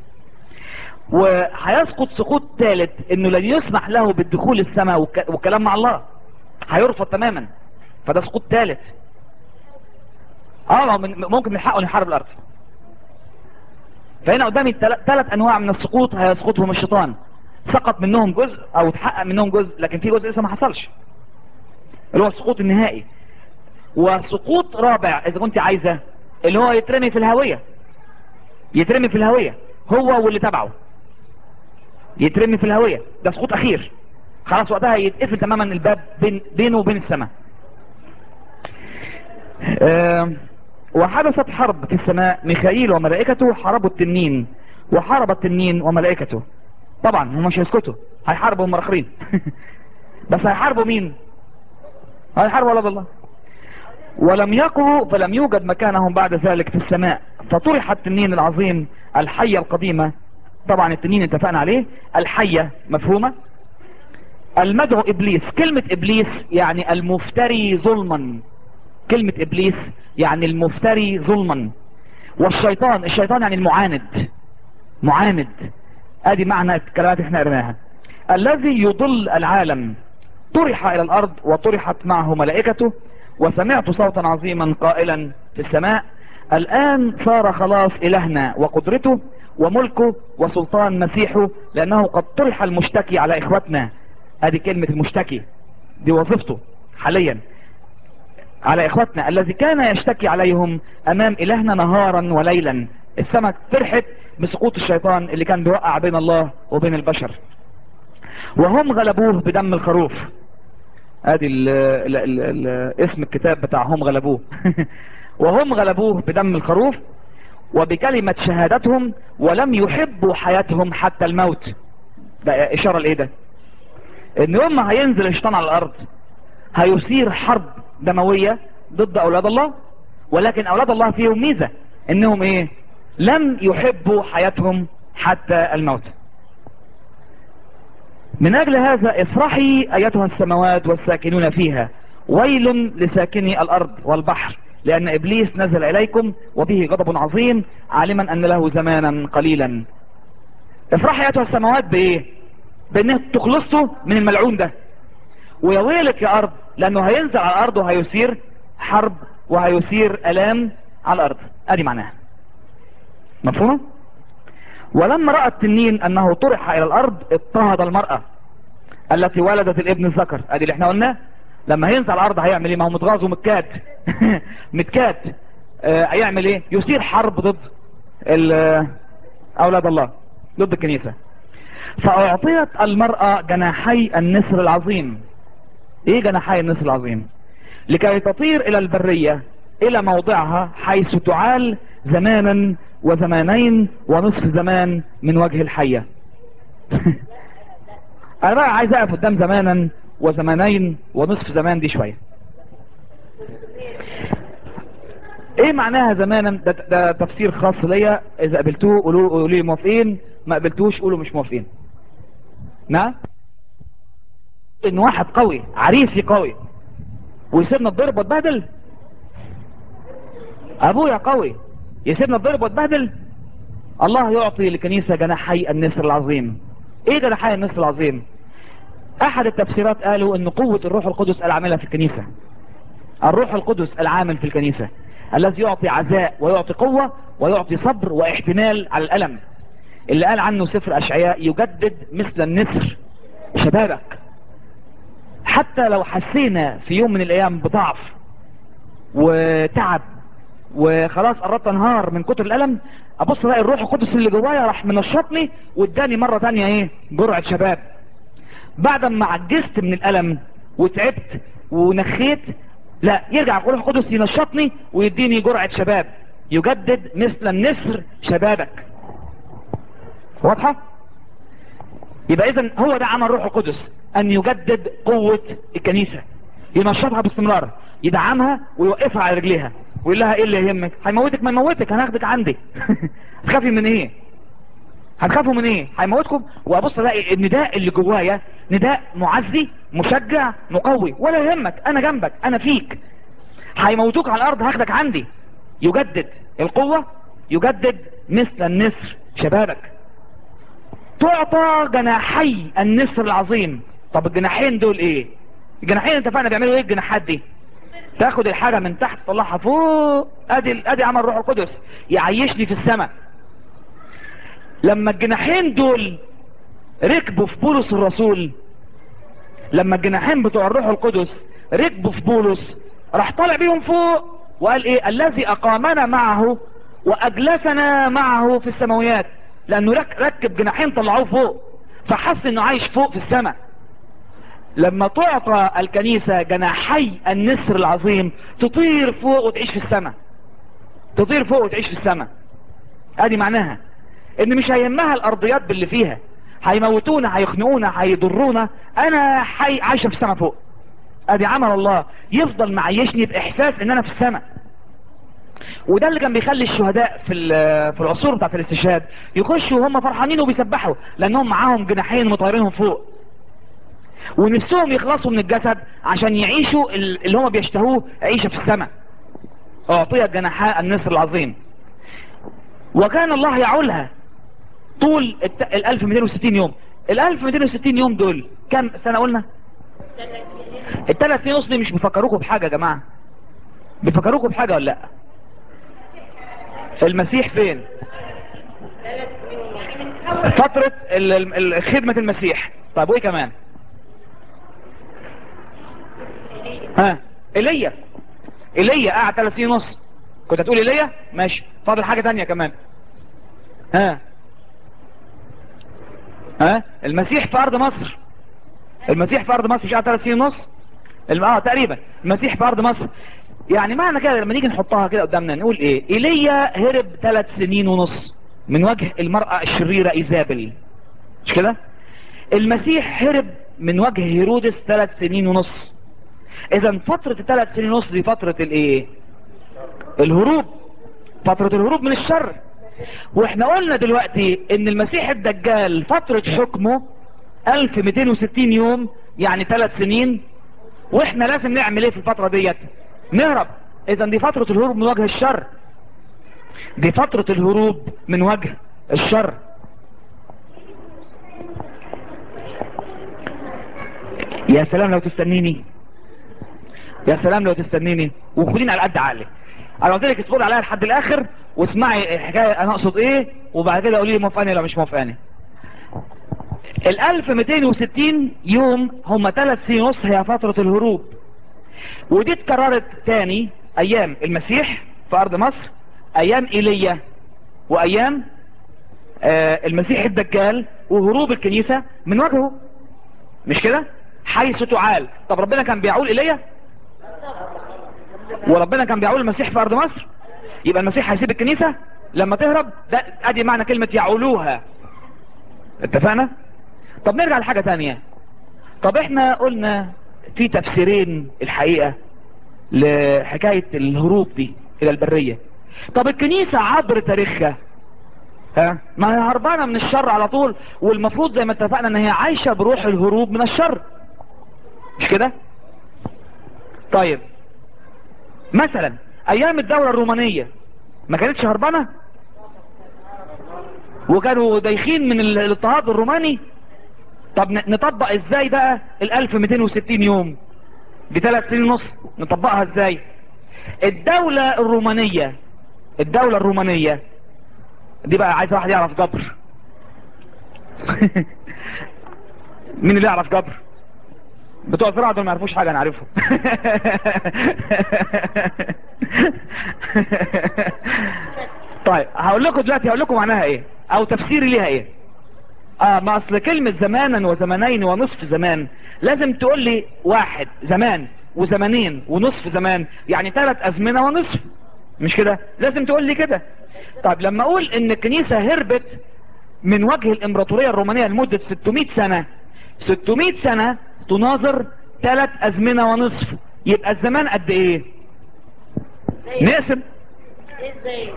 وهيسقط سقوط ثالث انه لن يسمح له بالدخول السماء والك- والكلام مع الله هيرفض تماما فده سقوط ثالث اه ما هو من- ممكن من حقه إنه يحارب الارض فهنا قدامي ثلاث انواع من السقوط هيسقطهم الشيطان سقط منهم جزء او اتحقق منهم جزء لكن في جزء لسه ما حصلش اللي هو السقوط النهائي وسقوط رابع اذا كنت عايزه اللي هو يترمي في الهوية يترمي في الهوية هو واللي تبعه يترمي في الهوية ده سقوط اخير خلاص وقتها يتقفل تماما الباب بين بينه وبين السماء آه، وحدثت حرب في السماء ميخائيل وملائكته حاربوا التنين وحارب التنين وملائكته طبعا هم مش هيسكتوا هيحاربوا هم الاخرين بس هيحاربوا مين هيحاربوا ولد الله ولم يقوا فلم يوجد مكانهم بعد ذلك في السماء فطرح التنين العظيم الحية القديمة طبعا التنين اتفقنا عليه الحية مفهومة المدعو ابليس كلمة ابليس يعني المفتري ظلما كلمة ابليس يعني المفتري ظلما والشيطان الشيطان يعني المعاند معاند ادي معنى الكلمات احنا قرناها الذي يضل العالم طرح الى الارض وطرحت معه ملائكته وسمعت صوتا عظيما قائلا في السماء الان صار خلاص الهنا وقدرته وملكه وسلطان مسيحه لانه قد طرح المشتكي على اخوتنا ادي كلمة المشتكي دي وظيفته حاليا على اخوتنا الذي كان يشتكي عليهم امام الهنا نهارا وليلا السمك فرحت بسقوط الشيطان اللي كان بيوقع بين الله وبين البشر وهم غلبوه بدم الخروف ادي ال ال ال ال اسم الكتاب بتاعهم غلبوه وهم غلبوه بدم الخروف وبكلمة شهادتهم ولم يحبوا حياتهم حتى الموت ده اشارة لايه ده ان يوم ما هينزل الشيطان على الارض هيثير حرب دموية ضد اولاد الله ولكن اولاد الله فيهم ميزة انهم ايه لم يحبوا حياتهم حتى الموت من اجل هذا افرحي ايتها السماوات والساكنون فيها ويل لساكني الارض والبحر لان ابليس نزل اليكم وبه غضب عظيم عالما ان له زمانا قليلا افرحي ايتها السماوات بايه بانك تخلصوا من الملعون ده ويا ويلك يا ارض لانه هينزل على الارض وهيثير حرب وهيثير الام على الارض ادي معناها مفهوم ولما رأى التنين انه طرح الى الارض اضطهد المرأة التي ولدت الابن الذكر ادي اللي احنا قلنا لما هينزل على الارض هيعمل ايه ما هو متغاظ ومتكاد متكاد آه، هيعمل ايه يثير حرب ضد ال- اولاد الله ضد الكنيسة فاعطيت المرأة جناحي النسر العظيم ايه جناحي النسر العظيم لكي تطير الى البرية الى موضعها حيث تعال زمانا وزمانين ونصف زمان من وجه الحية انا بقى عايز اقف قدام زمانا وزمانين ونصف زمان دي شوية ايه معناها زمانا ده, ده تفسير خاص ليا اذا قبلتوه قولوا قولوا لي موافقين ما قبلتوش قولوا مش موافقين نعم ان واحد قوي عريسي قوي ويسيبنا الضرب واتبهدل ابويا قوي يسيبنا الضرب واتبهدل الله يعطي لكنيسة جناحي النسر العظيم ايه جناحي النسر العظيم احد التفسيرات قالوا ان قوة الروح القدس العاملة في الكنيسة الروح القدس العامل في الكنيسة الذي يعطي عزاء ويعطي قوة ويعطي صبر واحتمال على الألم اللي قال عنه سفر أشعياء يجدد مثل النسر شبابك حتى لو حسينا في يوم من الأيام بضعف وتعب وخلاص قربت انهار من كتر الألم أبص الاقي الروح القدس اللي جوايا راح منشطني واداني مرة تانية ايه جرعة شباب بعد ما عجزت من الألم وتعبت ونخيت لا يرجع الروح القدس ينشطني ويديني جرعة شباب يجدد مثل النسر شبابك واضحة يبقى اذا هو ده عمل روح القدس ان يجدد قوة الكنيسة ينشطها باستمرار يدعمها ويوقفها على رجليها ويقول لها ايه اللي يهمك هيموتك ما يموتك هناخدك عندي تخافي من ايه هتخافوا من ايه هيموتكم وابص الاقي النداء اللي جوايا نداء معزي مشجع مقوي ولا يهمك انا جنبك انا فيك هيموتوك على الارض هاخدك عندي يجدد القوة يجدد مثل النسر شبابك تعطى جناحي النسر العظيم طب الجناحين دول ايه الجناحين اتفقنا بيعملوا ايه الجناحات دي تاخد الحاجة من تحت تطلعها فوق ادي ادي عمل روح القدس يعيشني في السماء لما الجناحين دول ركبوا في بولس الرسول لما الجناحين بتوع الروح القدس ركبوا في بولس راح طالع بيهم فوق وقال ايه الذي اقامنا معه واجلسنا معه في السماويات لانه رك ركب جناحين طلعوه فوق فحس انه عايش فوق في السماء لما تعطى الكنيسة جناحي النسر العظيم تطير فوق وتعيش في السماء تطير فوق وتعيش في السماء ادي معناها ان مش هيهمها الارضيات باللي فيها هيموتونا هيخنقونا هيضرونا انا حي عايشة في السماء فوق ادي عمل الله يفضل معيشني باحساس ان انا في السماء وده اللي كان بيخلي الشهداء في في العصور بتاعت الاستشهاد يخشوا وهم فرحانين وبيسبحوا لانهم معاهم جناحين مطيرينهم فوق ونفسهم يخلصوا من الجسد عشان يعيشوا اللي هم بيشتهوه عيشة في السماء اعطيت جناحاء النسر العظيم وكان الله يعولها طول ال 1260 يوم ال 1260 يوم دول كم سنة قلنا الثلاث سنين ونص دي مش بيفكروكم بحاجة يا جماعة بيفكروكم بحاجة ولا لا المسيح فين فترة ال- ال- خدمة المسيح طيب وايه كمان ها ايليا ايليا قاعد ثلاث سنين ونص كنت هتقول ايليا ماشي فاضل حاجة تانية كمان ها ها المسيح في ارض مصر المسيح في ارض مصر مش قاعد ثلاث سنين ونص الم- اه تقريبا المسيح في ارض مصر يعني معنى كده لما نيجي نحطها كده قدامنا نقول ايه ايليا هرب ثلاث سنين ونص من وجه المرأة الشريرة ايزابل مش كده المسيح هرب من وجه هيرودس ثلاث سنين ونص اذا فترة الثلاث سنين ونص دي فترة الايه الهروب فترة الهروب من الشر واحنا قلنا دلوقتي ان المسيح الدجال فترة حكمه 1260 يوم يعني ثلاث سنين واحنا لازم نعمل ايه في الفترة ديت نهرب اذا دي فترة الهروب من وجه الشر دي فترة الهروب من وجه الشر يا سلام لو تستنيني يا سلام لو تستنيني وخديني على قد عقلي انا قلت لك اصبري عليا لحد الاخر واسمعي الحكايه انا اقصد ايه وبعد كده قولي لي موافقاني ولا مش موافقاني ال 1260 يوم هم ثلاث سنين ونص هي فترة الهروب ودي اتكررت تاني ايام المسيح في ارض مصر ايام ايليا وايام آه المسيح الدجال وهروب الكنيسة من وجهه مش كده حيث تعال طب ربنا كان بيعول ايليا وربنا كان بيعول المسيح في ارض مصر يبقى المسيح هيسيب الكنيسة لما تهرب ده ادي معنى كلمة يعولوها اتفقنا طب نرجع لحاجة تانية طب احنا قلنا في تفسيرين الحقيقة لحكاية الهروب دي الى البرية طب الكنيسة عبر تاريخها ها ما هي هربانة من الشر على طول والمفروض زي ما اتفقنا ان هي عايشة بروح الهروب من الشر مش كده طيب مثلا ايام الدولة الرومانية ما كانتش هربانة وكانوا دايخين من ال- الاضطهاد الروماني طب ن- نطبق ازاي بقى ال 1260 يوم بثلاث سنين ونص نطبقها ازاي الدولة الرومانية الدولة الرومانية دي بقى عايز واحد يعرف جبر مين اللي يعرف جبر بتوع زراعة دول ما يعرفوش حاجة انا عارفهم طيب هقول لكم دلوقتي هقول لكم معناها ايه او تفسيري ليها ايه اه ما اصل كلمة زمانا وزمانين ونصف زمان لازم تقول لي واحد زمان وزمانين ونصف زمان يعني ثلاث ازمنة ونصف مش كده لازم تقول لي كده طيب لما اقول ان الكنيسة هربت من وجه الامبراطورية الرومانية لمدة 600 سنة 600 سنة تناظر ثلاث ازمنة ونصف يبقى الزمان قد ايه نقسم ازاي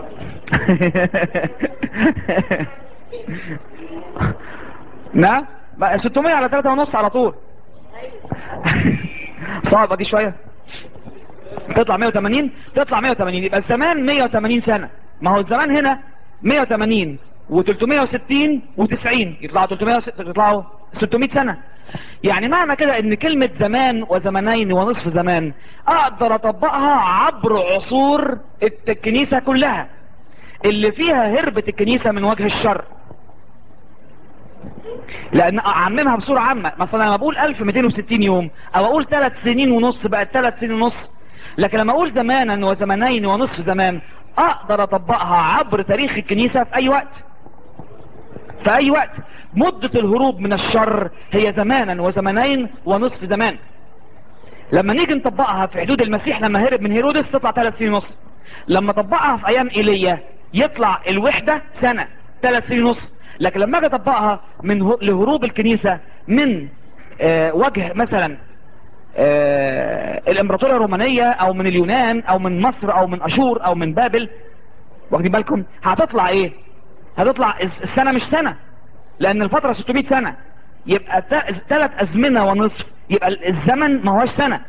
نعم بقى 600 على 3 ونص على طول صعبة دي شوية تطلع 180 تطلع 180 يبقى الزمان 180 سنة ما هو الزمان هنا 180 و360 و90 يطلعوا 300 يطلعوا 600 سنة يعني معنى كده ان كلمة زمان وزمنين ونصف زمان اقدر اطبقها عبر عصور الكنيسة كلها اللي فيها هربت الكنيسة من وجه الشر لان اعممها بصورة عامة مثلا لما بقول 1260 يوم او اقول 3 سنين ونص بقت 3 سنين ونص لكن لما اقول زمانا وزمنين ونصف زمان اقدر اطبقها عبر تاريخ الكنيسة في اي وقت في اي وقت مدة الهروب من الشر هي زمانا وزمنين ونصف زمان لما نيجي نطبقها في حدود المسيح لما هرب من هيرودس تطلع 3 سنين ونص لما طبقها في ايام ايليا يطلع الوحدة سنة 3 سنين ونص لكن لما اجي اطبقها من هو- لهروب الكنيسة من آه وجه مثلا آه الامبراطورية الرومانية او من اليونان او من مصر او من اشور او من بابل واخدين بالكم هتطلع ايه هتطلع الس- السنة مش سنة لان الفترة 600 سنة يبقى ثلاث ازمنة ونصف يبقى ال- الزمن ما هوش سنة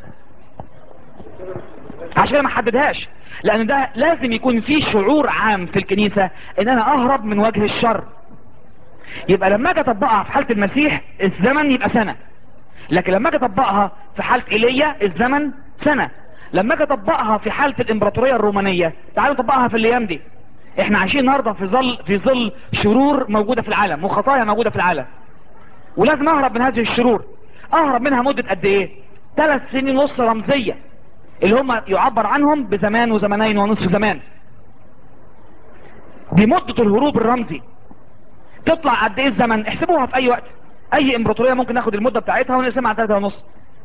عشان كده ما حددهاش لان ده لازم يكون في شعور عام في الكنيسة ان انا اهرب من وجه الشر يبقى لما اجي اطبقها في حالة المسيح الزمن يبقى سنة لكن لما اجي اطبقها في حالة ايليا الزمن سنة لما اجي اطبقها في حالة الامبراطورية الرومانية تعالوا نطبقها في الايام دي احنا عايشين النهاردة في ظل في ظل شرور موجودة في العالم وخطايا موجودة في العالم ولازم اهرب من هذه الشرور اهرب منها مدة قد ايه ثلاث سنين ونص رمزية اللي هم يعبر عنهم بزمان وزمنين ونصف زمان دي مدة الهروب الرمزي تطلع قد ايه الزمن احسبوها في اي وقت اي امبراطورية ممكن ناخد المدة بتاعتها ونقسمها على ثلاثة ونص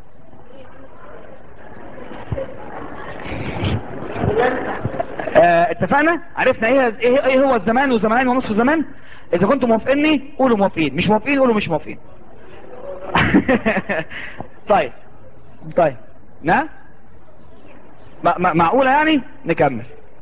آه اتفقنا عرفنا ايه ايه ايه هو الزمان وزمنين ونصف زمان اذا كنتم موافقيني قولوا موافقين مش موافقين قولوا مش موافقين طيب طيب نعم م- م- معقولة يعني نكمل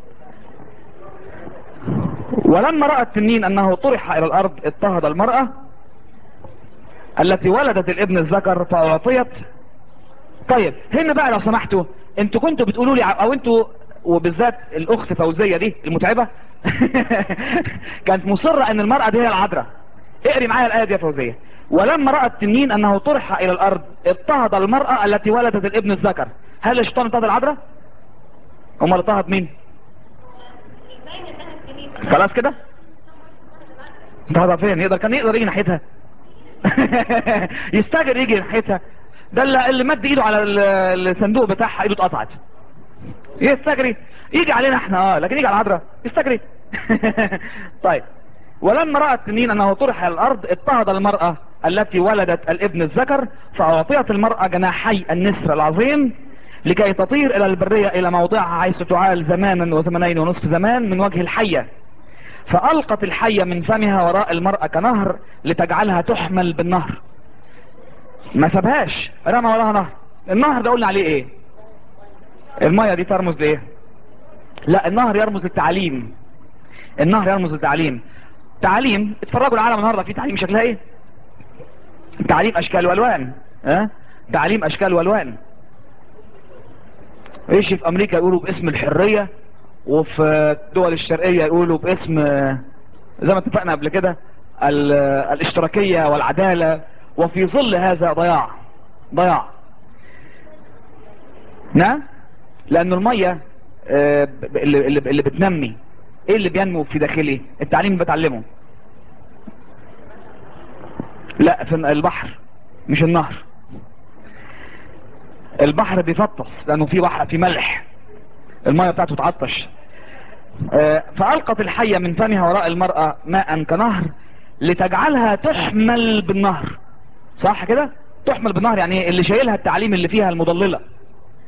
ولما رأى التنين انه طرح الى الارض اضطهد المرأة التي ولدت الابن الذكر فاعطيت طيب هنا بقى لو سمحتوا انتوا كنتوا بتقولوا لي ع- او انتوا وبالذات الاخت فوزية دي المتعبة كانت مصرة ان المرأة دي هي العذراء اقري معايا الاية دي يا فوزية ولما رأى التنين انه طرح الى الارض اضطهد المرأة التي ولدت الابن الذكر هل الشيطان اضطهد العذراء امال اضطهد مين خلاص كده اضطهد فين يقدر كان يقدر يجي ناحيتها يستاجر يجي ناحيتها ده اللي اللي مد ايده على ال- الصندوق بتاعها ايده اتقطعت يستجري يجي علينا احنا اه لكن يجي على العذراء يستجري طيب ولما رأى التنين انه طرح على الارض اضطهد المرأة التي ولدت الابن الذكر فاعطيت المرأة جناحي النسر العظيم لكي تطير الى البرية الى موضعها حيث تعال زمانا وزمنين ونصف زمان من وجه الحية فألقت الحية من فمها وراء المرأة كنهر لتجعلها تحمل بالنهر ما سابهاش رمى وراها نهر النهر ده قلنا عليه ايه المية دي ترمز لايه لا النهر يرمز للتعليم النهر يرمز للتعليم تعليم اتفرجوا العالم النهارده في تعليم شكلها ايه تعليم اشكال والوان ها تعليم اشكال والوان ايش في امريكا يقولوا باسم الحرية وفي الدول الشرقية يقولوا باسم زي ما اتفقنا قبل كده ال- الاشتراكية والعدالة وفي ظل هذا ضياع ضياع نعم لان المية آه، ب- اللي, اللي, اللي بتنمي ايه اللي بينمو في داخلي التعليم اللي بتعلمه لا في البحر مش النهر البحر بيفطس لانه في بحر في ملح المية بتاعته تعطش آه، فألقت الحية من فمها وراء المرأة ماء كنهر لتجعلها تحمل بالنهر صح كده تحمل بالنهر يعني اللي شايلها التعليم اللي فيها المضللة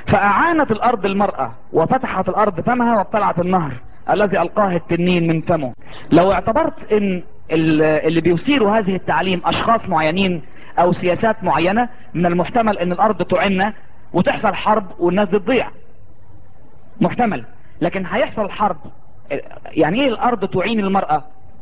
فأعانت الأرض المرأة وفتحت الأرض فمها وابتلعت النهر الذي ألقاه التنين من فمه لو اعتبرت ان ال- اللي بيثيروا هذه التعليم أشخاص معينين أو سياسات معينة من المحتمل ان الأرض تعنا وتحصل حرب والناس دي تضيع محتمل لكن هيحصل حرب يعني ايه الأرض تعين المرأة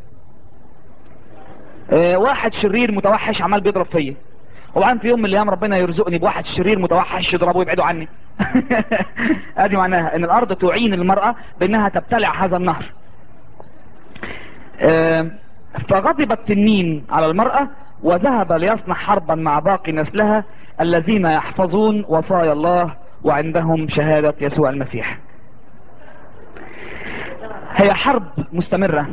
اه واحد شرير متوحش عمال بيضرب فيا وبعدين في يوم من الايام ربنا يرزقني بواحد شرير متوحش يضربه ويبعدوا عني ادي معناها ان الارض تعين المرأة بانها تبتلع هذا النهر آه، فغضب التنين على المرأة وذهب ليصنع حربا مع باقي نسلها الذين يحفظون وصايا الله وعندهم شهادة يسوع المسيح هي حرب مستمرة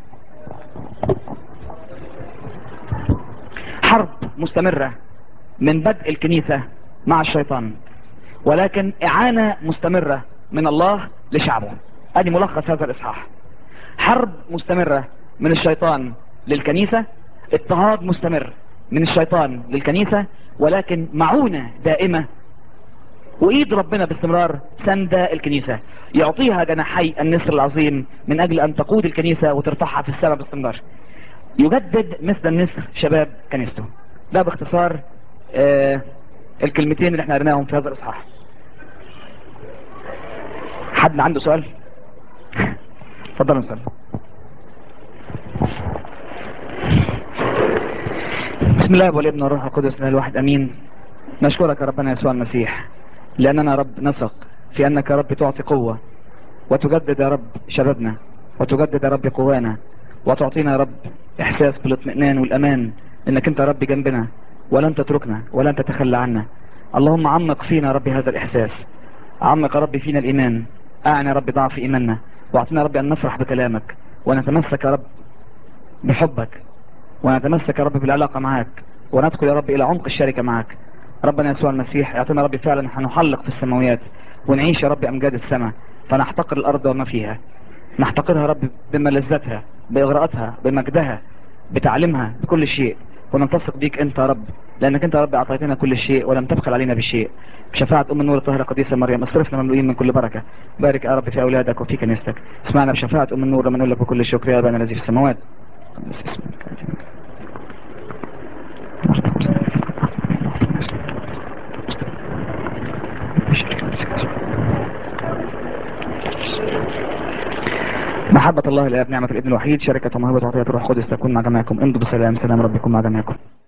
حرب مستمرة من بدء الكنيسة مع الشيطان ولكن إعانة مستمرة من الله لشعبه ادي ملخص هذا الإصحاح حرب مستمرة من الشيطان للكنيسة اضطهاد مستمر من الشيطان للكنيسة ولكن معونة دائمة وإيد ربنا باستمرار سند الكنيسة يعطيها جناحي النسر العظيم من أجل أن تقود الكنيسة وترفعها في السماء باستمرار يجدد مثل النسر شباب كنيسته ده باختصار آه الكلمتين اللي احنا قريناهم في هذا الإصحاح حد عنده سؤال اتفضل يا سؤال بسم الله والابن والروح القدس الاله الواحد امين نشكرك يا ربنا يسوع المسيح لاننا يا رب نثق في انك يا رب تعطي قوة وتجدد يا رب شبابنا وتجدد يا رب قوانا وتعطينا يا رب احساس بالاطمئنان والامان انك انت يا رب جنبنا ولن تتركنا ولن تتخلى عنا اللهم عمق فينا يا رب هذا الاحساس عمق يا رب فينا الايمان اعني يا رب ضعف ايماننا واعطينا يا رب ان نفرح بكلامك ونتمسك يا رب بحبك ونتمسك يا رب بالعلاقة معاك وندخل يا رب الى عمق الشركة معاك ربنا يسوع المسيح اعطينا يا رب فعلا هنحلق في السماويات ونعيش يا رب امجاد السماء فنحتقر الارض وما فيها نحتقرها يا رب بملذاتها باغراءاتها بمجدها بتعليمها بكل شيء ونلتصق بيك انت يا رب لانك انت يا رب اعطيتنا كل شيء ولم تبخل علينا بشيء بشفاعة ام النور الطاهرة قديسة مريم اصرفنا مملوئين من كل بركة بارك يا رب في اولادك وفي كنيستك اسمعنا بشفاعة ام النور لما نقول لك بكل شكر يا ابانا الذي في السماوات قدس اسمك محبة الله الآب نعمة الابن الوحيد شركة ومهبة وعطية الروح القدس تكون مع جميعكم امضوا بسلام سلام ربكم مع جميعكم